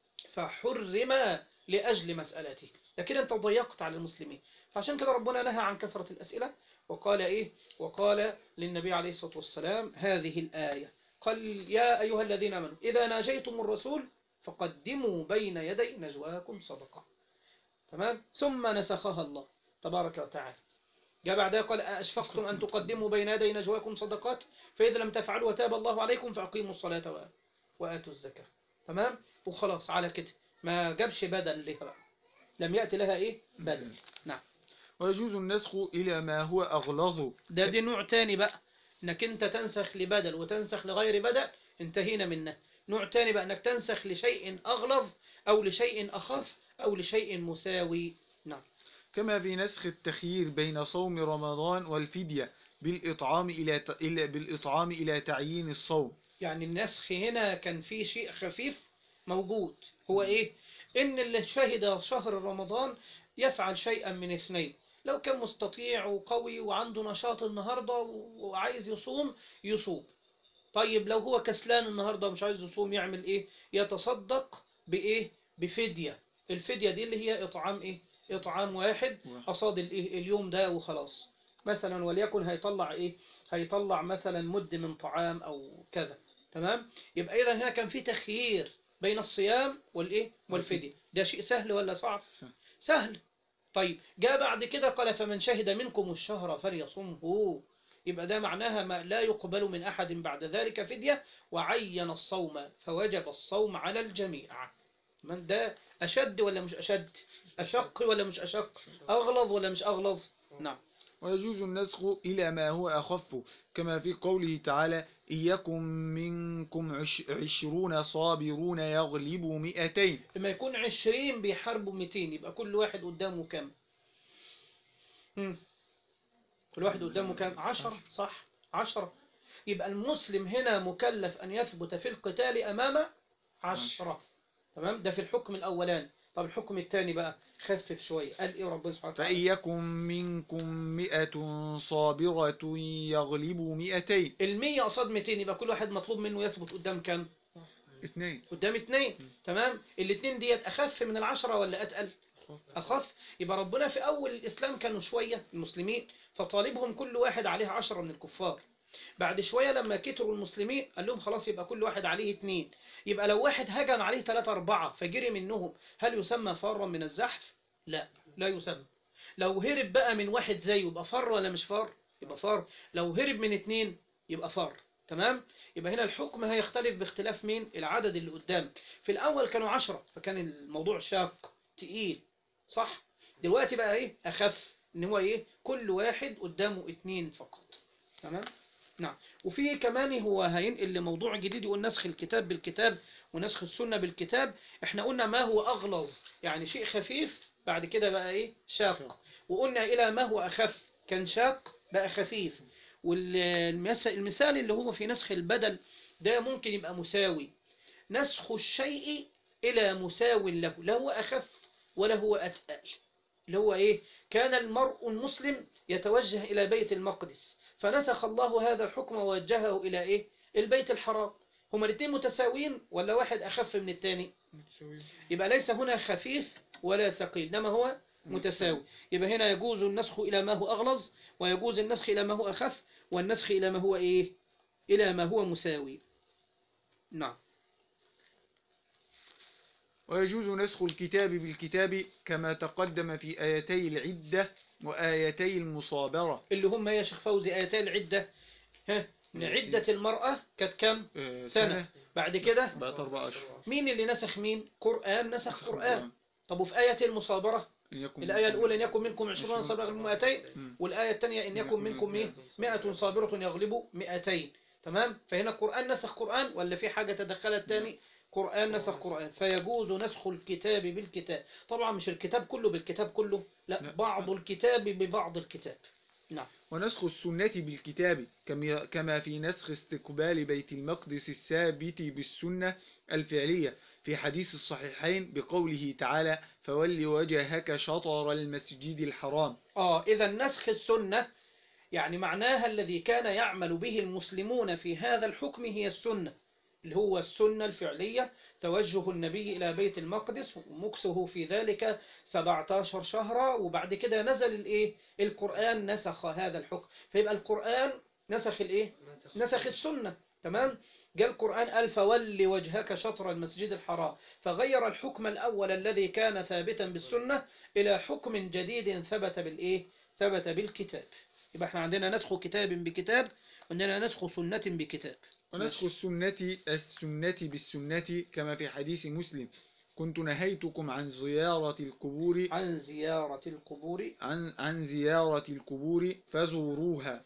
فحرم لأجل مسألته لكن أنت ضيقت على المسلمين فعشان كده ربنا نهى عن كثرة الأسئلة وقال إيه وقال للنبي عليه الصلاة والسلام هذه الآية قال يا أيها الذين آمنوا إذا ناجيتم الرسول فقدموا بين يدي نجواكم صدقة تمام ثم نسخها الله تبارك وتعالى جاء بعدها قال أشفقتم أن تقدموا بين يدي نجواكم صدقات فإذا لم تفعلوا وتاب الله عليكم فأقيموا الصلاة وآ- وآتوا الزكاة تمام وخلاص على كده ما جابش بدل لها بقى لم يأتي لها إيه بدل نعم ويجوز النسخ إلى ما هو أغلظ ده دي نوع تاني بقى انك انت تنسخ لبدل وتنسخ لغير بدل انتهينا منه نوع تاني بقى انك تنسخ لشيء اغلظ او لشيء اخف او لشيء مساوي نعم كما في نسخ التخيير بين صوم رمضان والفدية بالإطعام إلى ت- إلى بالإطعام إلى تعيين الصوم يعني النسخ هنا كان في شيء خفيف موجود هو ايه ان اللي شهد شهر رمضان يفعل شيئا من اثنين لو كان مستطيع وقوي وعنده نشاط النهاردة وعايز يصوم يصوم طيب لو هو كسلان النهاردة ومش عايز يصوم يعمل ايه يتصدق بايه بفدية الفدية دي اللي هي اطعام ايه اطعام واحد قصاد الايه اليوم ده وخلاص مثلا وليكن هيطلع ايه هيطلع مثلا مد من طعام او كذا تمام يبقى اذا هنا كان في تخيير بين الصيام والايه والفدية ده شيء سهل ولا صعب سهل. سهل طيب جاء بعد كده قال فمن شهد منكم الشهر فليصمه يبقى ده معناها ما لا يقبل من أحد بعد ذلك فدية وعين الصوم فوجب الصوم على الجميع من ده أشد ولا مش أشد أشق ولا مش أشق أغلظ ولا مش أغلظ نعم ويجوز النسخ إلى ما هو أخف كما في قوله تعالى إن يكن منكم عش عشرون صابرون يغلبوا مئتين لما يكون عشرين بيحاربوا 200 يبقى كل واحد قدامه كام مم. كل واحد قدامه كام عشرة صح عشرة يبقى المسلم هنا مكلف أن يثبت في القتال أمام عشرة تمام ده في الحكم الأولاني طب الحكم الثاني بقى خفف شوية قال إيه ربنا سبحانه فإن وتعالى يكن منكم مئة صابرة يغلبوا مئتين المية قصاد 200 يبقى كل واحد مطلوب منه يثبت قدام كام اثنين قدام اتنين تمام الاتنين ديت أخف من العشرة ولا أتقل أخف يبقى ربنا في أول الإسلام كانوا شوية المسلمين فطالبهم كل واحد عليه عشرة من الكفار بعد شوية لما كتروا المسلمين قال لهم خلاص يبقى كل واحد عليه اتنين يبقى لو واحد هجم عليه ثلاثة أربعة فجري منهم هل يسمى فرا من الزحف؟ لا لا يسمى لو هرب بقى من واحد زيه يبقى فر ولا مش فر؟ يبقى فر لو هرب من اتنين يبقى فر تمام؟ يبقى هنا الحكم هيختلف باختلاف مين؟ العدد اللي قدامك في الأول كانوا عشرة فكان الموضوع شاق تقيل صح؟ دلوقتي بقى ايه؟ أخف إن هو ايه؟ كل واحد قدامه اتنين فقط تمام؟ وفي كمان هو هينقل لموضوع جديد يقول نسخ الكتاب بالكتاب ونسخ السنة بالكتاب احنا قلنا ما هو أغلظ يعني شيء خفيف بعد كده بقى ايه شاق وقلنا إلى ما هو أخف كان شاق بقى خفيف والمثال اللي هو في نسخ البدل ده ممكن يبقى مساوي نسخ الشيء إلى مساو له لا هو أخف ولا هو أتقل اللي هو إيه كان المرء المسلم يتوجه إلى بيت المقدس فنسخ الله هذا الحكم ووجهه إلى إيه البيت الحرام هما الاثنين متساويين ولا واحد أخف من الثاني يبقى ليس هنا خفيف ولا ثقيل إنما هو متساوي يبقى هنا يجوز النسخ إلى ما هو أغلظ ويجوز النسخ إلى ما هو أخف والنسخ إلى ما هو إيه إلى ما هو مساوي نعم ويجوز نسخ الكتاب بالكتاب كما تقدم في آيتي العدة وآيتي المصابرة اللي هم يا شيخ فوزي آيتين العدة ها إن عدة المرأة كانت كم آه، سنة بعد كده بقت أربع أشهر مين اللي نسخ مين قرآن نسخ قرآن طب وفي آية المصابرة إن يكن الآية الأولى إن يكن منكم عشرون صابرا يغلبوا مئتين مم. والآية الثانية إن يكن منكم إيه مئة صابرة يغلبوا مئتين تمام فهنا قرآن نسخ قرآن ولا في حاجة تدخلت تاني قرآن نسخ قرآن فيجوز نسخ الكتاب بالكتاب طبعا مش الكتاب كله بالكتاب كله لا لا. بعض الكتاب ببعض الكتاب نعم ونسخ السنة بالكتاب كم- كما في نسخ استقبال بيت المقدس الثابت بالسنة الفعلية في حديث الصحيحين بقوله تعالى فول وجهك شطر المسجد الحرام آه إذا نسخ السنة يعني معناها الذي كان يعمل به المسلمون في هذا الحكم هي السنة اللي هو السنة الفعلية توجه النبي إلى بيت المقدس ومكسه في ذلك 17 شهرا وبعد كده نزل الإيه القرآن نسخ هذا الحكم فيبقى القرآن نسخ الإيه نسخ السنة تمام جاء القرآن قال فول وجهك شطر المسجد الحرام فغير الحكم الأول الذي كان ثابتا بالسنة إلى حكم جديد ثبت بالإيه ثبت بالكتاب يبقى احنا عندنا نسخ كتاب بكتاب وعندنا نسخ سنة بكتاب ونسخ السنة السنة بالسنة كما في حديث مسلم كنت نهيتكم عن زيارة القبور عن زيارة القبور عن عن زيارة القبور فزوروها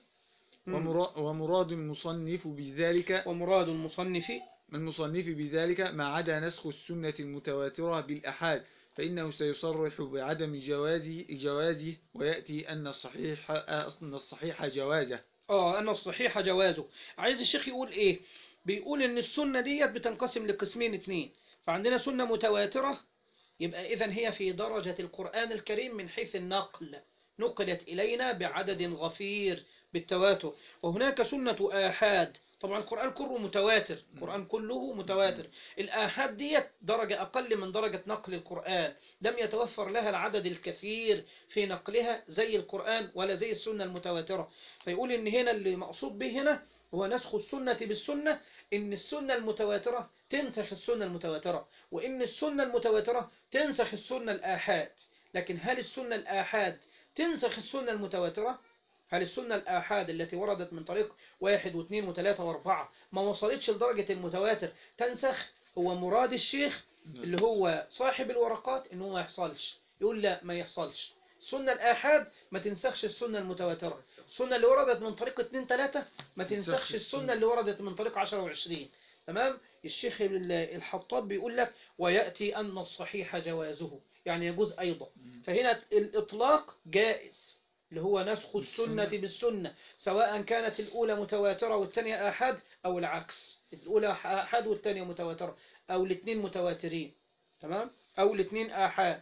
ومرا- ومراد المصنف بذلك ومراد المصنف المصنف بذلك ما عدا نسخ السنة المتواترة بالأحاد فإنه سيصرح بعدم جوازه جوازه ويأتي أن الصحيح أن الصحيح جوازه اه أن الصحيح جوازه عايز الشيخ يقول إيه بيقول إن السنة ديت بتنقسم لقسمين اتنين فعندنا سنة متواترة يبقى إذن هي في درجة القرآن الكريم من حيث النقل نقلت إلينا بعدد غفير بالتواتر وهناك سنة آحاد طبعا القرآن كله متواتر القرآن كله متواتر الآحاد ديت درجة أقل من درجة نقل القرآن لم يتوفر لها العدد الكثير في نقلها زي القرآن ولا زي السنة المتواترة فيقول إن هنا اللي مقصود به هنا هو نسخ السنة بالسنة إن السنة المتواترة تنسخ السنة المتواترة وإن السنة المتواترة تنسخ السنة الآحاد لكن هل السنة الآحاد تنسخ السنة المتواترة؟ هل السنة الآحاد التي وردت من طريق واحد واثنين وثلاثة واربعة ما وصلتش لدرجة المتواتر تنسخ هو مراد الشيخ اللي هو صاحب الورقات إنه ما يحصلش يقول لا ما يحصلش السنة الآحاد ما تنسخش السنة المتواترة السنة اللي وردت من طريق اتنين تلاتة ما تنسخش السنة اللي وردت من طريق عشرة وعشرين تمام الشيخ ال- الحطاب بيقول لك ويأتي أن الصحيح جوازه يعني يجوز أيضا فهنا الإطلاق جائز اللي هو نسخ السنة بالسنة. بالسنة سواء كانت الأولى متواترة والثانية آحاد أو العكس الأولى آحاد والثانية متواترة أو الاثنين متواترين تمام أو الاثنين آحاد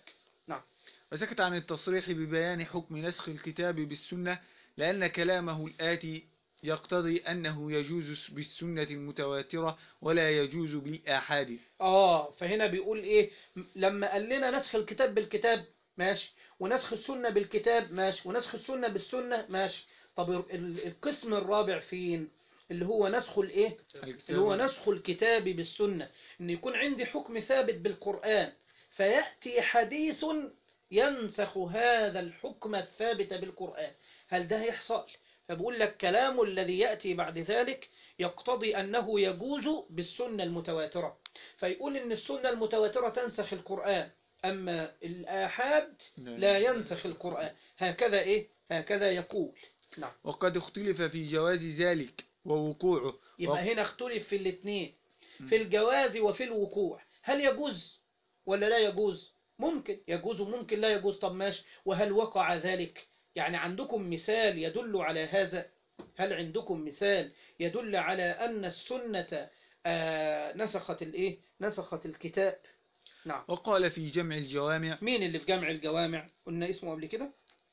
وسكت عن التصريح ببيان حكم نسخ الكتاب بالسنة لأن كلامه الآتي يقتضي أنه يجوز بالسنة المتواترة ولا يجوز بالآحاد آه فهنا بيقول إيه م- لما قال لنا نسخ الكتاب بالكتاب ماشي ونسخ السنة بالكتاب ماشي ونسخ السنة بالسنة ماشي طب ال- ال- القسم الرابع فين اللي هو نسخ الإيه اللي هو نسخ الكتاب بالسنة إن يكون عندي حكم ثابت بالقرآن فيأتي حديث ينسخ هذا الحكم الثابت بالقرآن هل ده يحصل فبقول لك كلام الذي يأتي بعد ذلك يقتضي أنه يجوز بالسنة المتواترة فيقول إن السنة المتواترة تنسخ القرآن أما الآحاد لا ينسخ القرآن هكذا إيه هكذا يقول نعم وقد اختلف في جواز ذلك ووقوعه يبقى هنا اختلف في الاثنين م. في الجواز وفي الوقوع هل يجوز ولا لا يجوز ممكن يجوز وممكن لا يجوز طب ماشي وهل وقع ذلك يعني عندكم مثال يدل على هذا هل عندكم مثال يدل على أن السنة آه، نسخت الايه نسخت الكتاب نعم وقال في جمع الجوامع مين اللي في جمع الجوامع قلنا اسمه قبل كده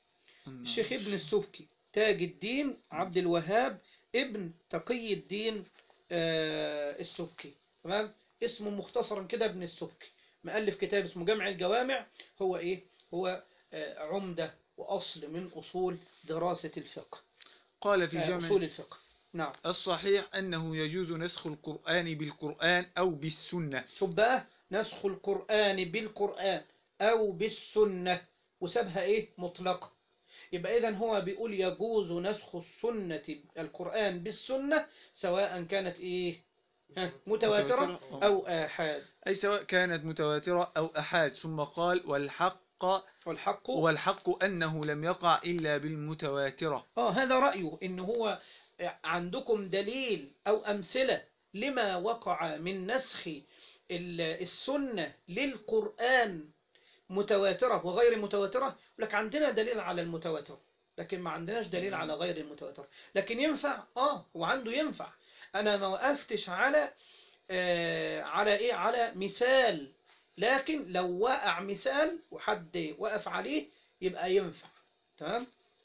الشيخ ابن السبكي تاج الدين عبد الوهاب ابن تقي الدين آه، السبكي تمام اسمه مختصرا كده ابن السبكي مؤلف كتاب اسمه جمع الجوامع هو ايه هو آه، عمدة وأصل من أصول دراسة الفقه قال في آه، جمع أصول الفقه نعم الصحيح أنه يجوز نسخ القرآن بالقرآن أو بالسنة شوف بقى نسخ القرآن بالقرآن أو بالسنة وسابها إيه مطلقة يبقى إذا هو بيقول يجوز نسخ السنة القرآن بالسنة سواء كانت إيه ها، متواترة متواترة. أو آحاد أي سواء كانت متواترة أو أحاد ثم قال والحق والحق والحق أنه لم يقع إلا بالمتواترة آه هذا رأيه إن هو عندكم دليل أو أمثلة لما وقع من نسخ ال- السنة للقرآن متواترة وغير متواترة يقول لك عندنا دليل على المتواتر لكن ما عندناش دليل على غير المتواتر لكن ينفع آه وعنده ينفع أنا ما وقفتش على آه على إيه على مثال لكن لو وقع مثال وحد وقف عليه يبقى ينفع تمام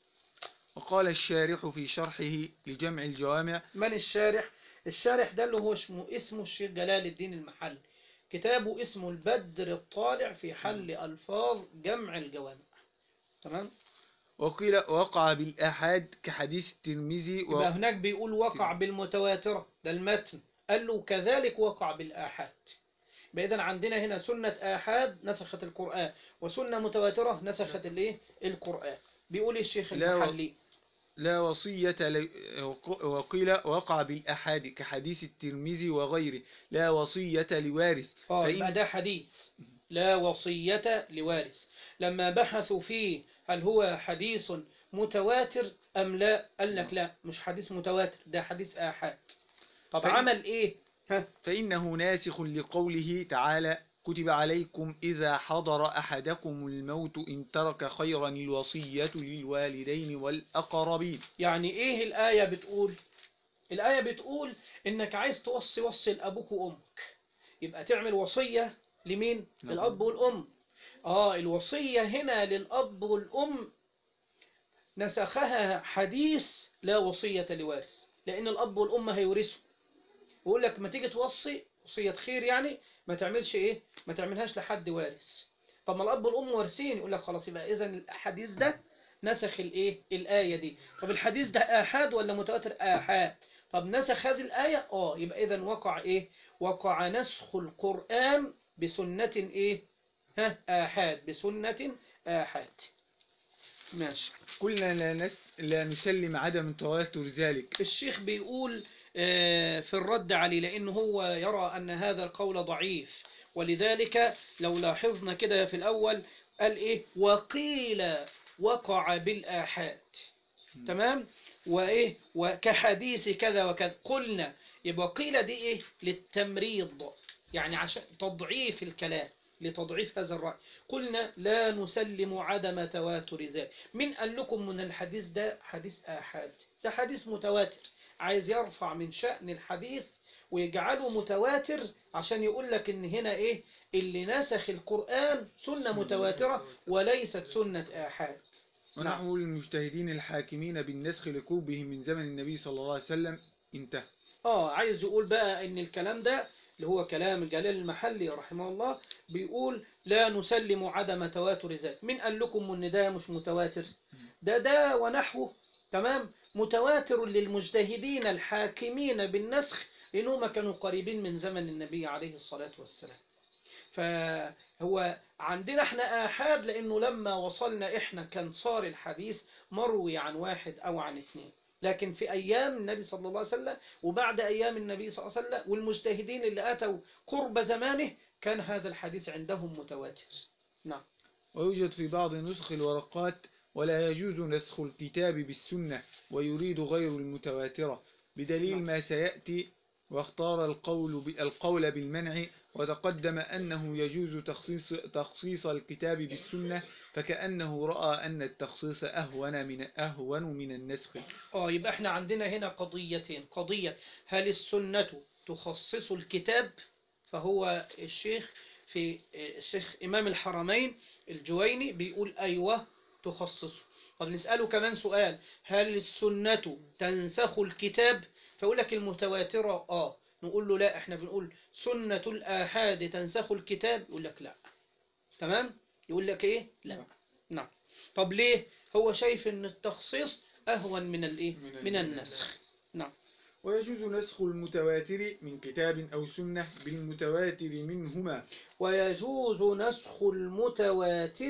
وقال الشارح في شرحه لجمع الجوامع من الشارح الشارح ده اللي هو اسمه اسمه الشيخ جلال الدين المحلي كتابه اسمه البدر الطالع في حل ألفاظ جمع الجوامع تمام وقيل وقع بالآحاد كحديث الترمذي و... يبقى هناك بيقول وقع بالمتواترة ده المتن قال له كذلك وقع بالآحاد يبقى إذا عندنا هنا سنة آحاد نسخت القرآن وسنة متواترة نسخت الايه القرآن بيقول الشيخ لا و- المحلي لا وصية ل... وق- وقيل وقع بالآحاد كحديث الترمذي وغيره لا وصية لوارث اه فإن- يبقى ده حديث لا وصية لوارث لما بحثوا فيه هل هو حديث متواتر أم لا قال لك لا مش حديث متواتر ده حديث آحاد طب فإن- عمل إيه ها فإنه ناسخ لقوله تعالى كتب عليكم إذا حضر أحدكم الموت إن ترك خيرا الوصية للوالدين والأقربين يعني إيه الآية بتقول الآية بتقول إنك عايز توصي وصي لأبوك وأمك يبقى تعمل وصية لمين نعم. للأب والأم آه الوصية هنا للأب والأم نسخها حديث لا وصية لوارث لأن الأب والأم هيورثوا يقول لك ما تيجي توصي وصية خير يعني ما تعملش إيه ما تعملهاش لحد وارث طب ما الأب والأم وارثين يقول لك خلاص يبقى إذا الحديث ده نسخ الإيه الآية دي طب الحديث ده آحاد ولا متواتر آحاد طب نسخ هذه الآية آه يبقى إذا وقع إيه وقع نسخ القرآن بسنة إيه ها آحاد بسنة آحاد ماشي قلنا لا, نس... لا نسلم عدم تواتر ذلك الشيخ بيقول آه، في الرد عليه لأنه هو يرى أن هذا القول ضعيف ولذلك لو لاحظنا كده في الأول قال إيه وقيل وقع بالآحاد تمام وإيه وكحديث كذا وكذا قلنا يبقى قيل دي إيه للتمريض يعني عشان تضعيف الكلام لتضعيف هذا الرأي قلنا لا نسلم عدم تواتر ذلك من قال لكم من الحديث ده حديث آحاد ده حديث متواتر عايز يرفع من شأن الحديث ويجعله متواتر عشان يقول لك ان هنا ايه اللي نسخ القرآن سنة متواترة وليست سنة آحاد ونحو المجتهدين الحاكمين بالنسخ لقربهم من زمن النبي صلى الله عليه وسلم انتهى اه عايز يقول بقى ان الكلام ده اللي هو كلام جلال المحلي رحمه الله بيقول لا نسلم عدم تواتر ذلك من قال لكم ان ده مش متواتر ده ده ونحوه تمام متواتر للمجتهدين الحاكمين بالنسخ لأنهم كانوا قريبين من زمن النبي عليه الصلاة والسلام فهو عندنا احنا آحاد لأنه لما وصلنا احنا كان صار الحديث مروي عن واحد أو عن اثنين لكن في أيام النبي صلى الله عليه وسلم وبعد أيام النبي صلى الله عليه وسلم والمجتهدين اللي أتوا قرب زمانه كان هذا الحديث عندهم متواتر نعم ويوجد في بعض نسخ الورقات ولا يجوز نسخ الكتاب بالسنة ويريد غير المتواترة بدليل نعم. ما سيأتي واختار القول ب- القول بالمنع وتقدم أنه يجوز تخصيص تخصيص الكتاب بالسنة فكأنه رأى أن التخصيص أهون من أهون من النسخ اه يبقى احنا عندنا هنا قضيتين قضية هل السنة تخصص الكتاب فهو الشيخ في الشيخ إمام الحرمين الجويني بيقول أيوة تخصصه طب نسأله كمان سؤال هل السنة تنسخ الكتاب فيقول لك المتواترة اه نقول له لا احنا بنقول سنة الآحاد تنسخ الكتاب يقول لك لا تمام يقول لك ايه لا نعم طب ليه هو شايف ان التخصيص اهون من الايه من من ال- النسخ نعم ويجوز نسخ المتواتر من كتاب أو سنة بالمتواتر منهما ويجوز نسخ المتواتر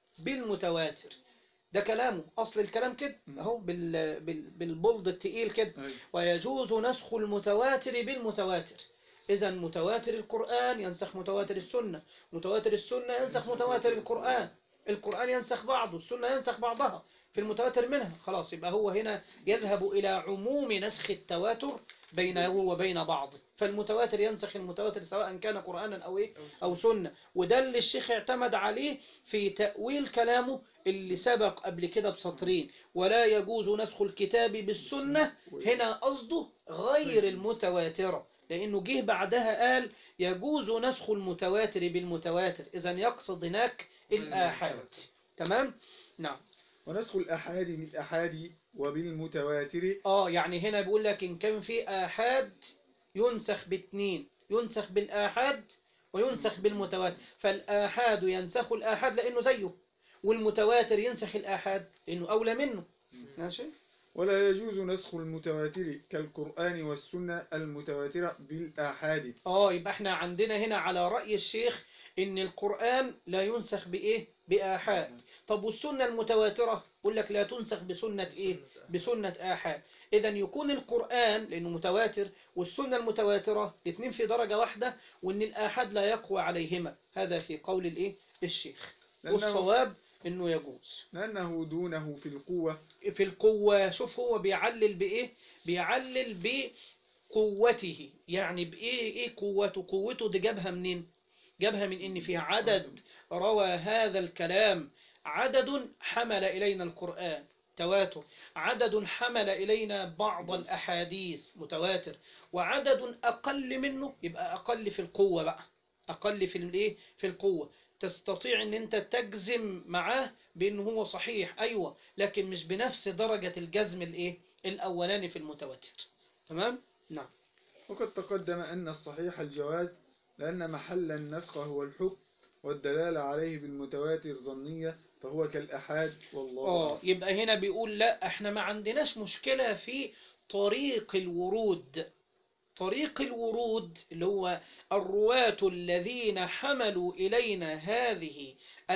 بالمتواتر ده كلامه اصل الكلام كده مم. اهو بال بال بالبلد التقيل كده أي. ويجوز نسخ المتواتر بالمتواتر إذا متواتر القرآن ينسخ متواتر السنة متواتر السنة ينسخ متواتر القرآن القرآن ينسخ بعضه السنة ينسخ بعضها في المتواتر منها خلاص يبقى هو هنا يذهب إلى عموم نسخ التواتر بينه وبين بعضه فالمتواتر ينسخ المتواتر سواء كان قرآنا أو إيه أو سنة وده اللي الشيخ اعتمد عليه في تأويل كلامه اللي سبق قبل كده بسطرين ولا يجوز نسخ الكتاب بالسنة هنا قصده غير المتواترة لأنه جه بعدها قال يجوز نسخ المتواتر بالمتواتر إذا يقصد هناك الآحاد تمام نعم ونسخ الأحاد بالأحاد وبالمتواتر آه يعني هنا بيقول لك إن كان في آحاد ينسخ باثنين ينسخ بالآحاد وينسخ بالمتواتر فالآحاد ينسخ الآحاد لأنه زيه والمتواتر ينسخ الآحاد لأنه أولى منه ماشي ولا يجوز نسخ المتواتر كالقرآن والسنة المتواترة بالآحاد اه يبقى احنا عندنا هنا على رأي الشيخ ان القرآن لا ينسخ بايه بآحاد طب والسنة المتواترة يقول لك لا تنسخ بسنة ايه بسنة آحاد اذا يكون القرآن لانه متواتر والسنة المتواترة الاثنين في درجة واحدة وان الآحاد لا يقوى عليهما هذا في قول الايه الشيخ لأنه, والصواب انه يجوز لأنه دونه في القوة في القوة شوف هو بيعلل بإيه بيعلل بقوته يعني بإيه إيه قوته قوته دي جابها منين جابها من إن في عدد روى هذا الكلام عدد حمل إلينا القرآن تواتر عدد حمل إلينا بعض الأحاديث متواتر وعدد أقل منه يبقى أقل في القوة بقى أقل في الإيه في القوة تستطيع ان انت تجزم معاه بانه هو صحيح ايوه لكن مش بنفس درجة الجزم الايه الاولاني في المتواتر تمام نعم وقد تقدم أن الصحيح الجواز لأن محل النسخ هو الحكم والدلالة عليه بالمتواتر ظنية فهو كالأحاد والله اه أعلم. يبقى هنا بيقول لا احنا ما عندناش مشكلة في طريق الورود طريق الورود اللي هو الرواة الذين حملوا إلينا هذه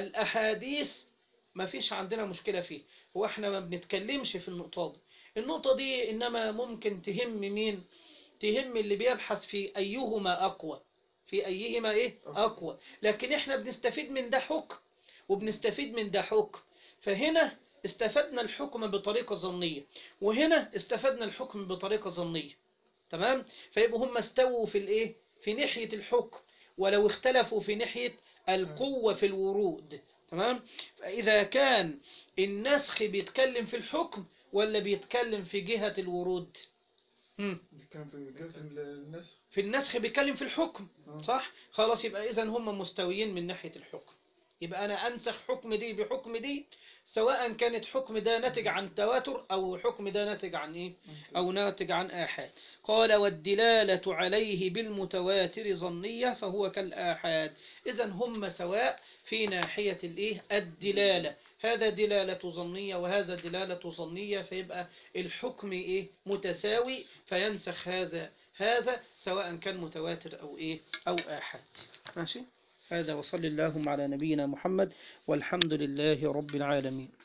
الأحاديث ما فيش عندنا مشكلة فيه هو احنا ما بنتكلمش في النقطة دي النقطة دي إنما ممكن تهم مين تهم اللي بيبحث في أيهما أقوى في أيهما إيه أقوى لكن احنا بنستفيد من ده حكم وبنستفيد من ده حكم فهنا استفدنا الحكم بطريقة ظنية وهنا استفدنا الحكم بطريقة ظنية تمام فيبقوا هم استووا في الايه في ناحية الحكم ولو اختلفوا في ناحية القوة في الورود تمام فإذا كان النسخ بيتكلم في الحكم ولا بيتكلم في جهة الورود هم. كان في جهة النسخ في النسخ بيتكلم في الحكم آه. صح خلاص يبقى إذا هم مستويين من ناحية الحكم يبقى أنا أنسخ حكم دي بحكم دي سواء كانت حكم ده ناتج عن تواتر أو حكم ده ناتج عن إيه أو ناتج عن آحاد قال والدلالة عليه بالمتواتر ظنية فهو كالآحاد إذا هم سواء في ناحية الإيه الدلالة هذا دلالة ظنية وهذا دلالة ظنية فيبقى الحكم إيه متساوي فينسخ هذا هذا سواء كان متواتر أو إيه أو آحاد ماشي هذا وصل اللهم على نبينا محمد والحمد لله رب العالمين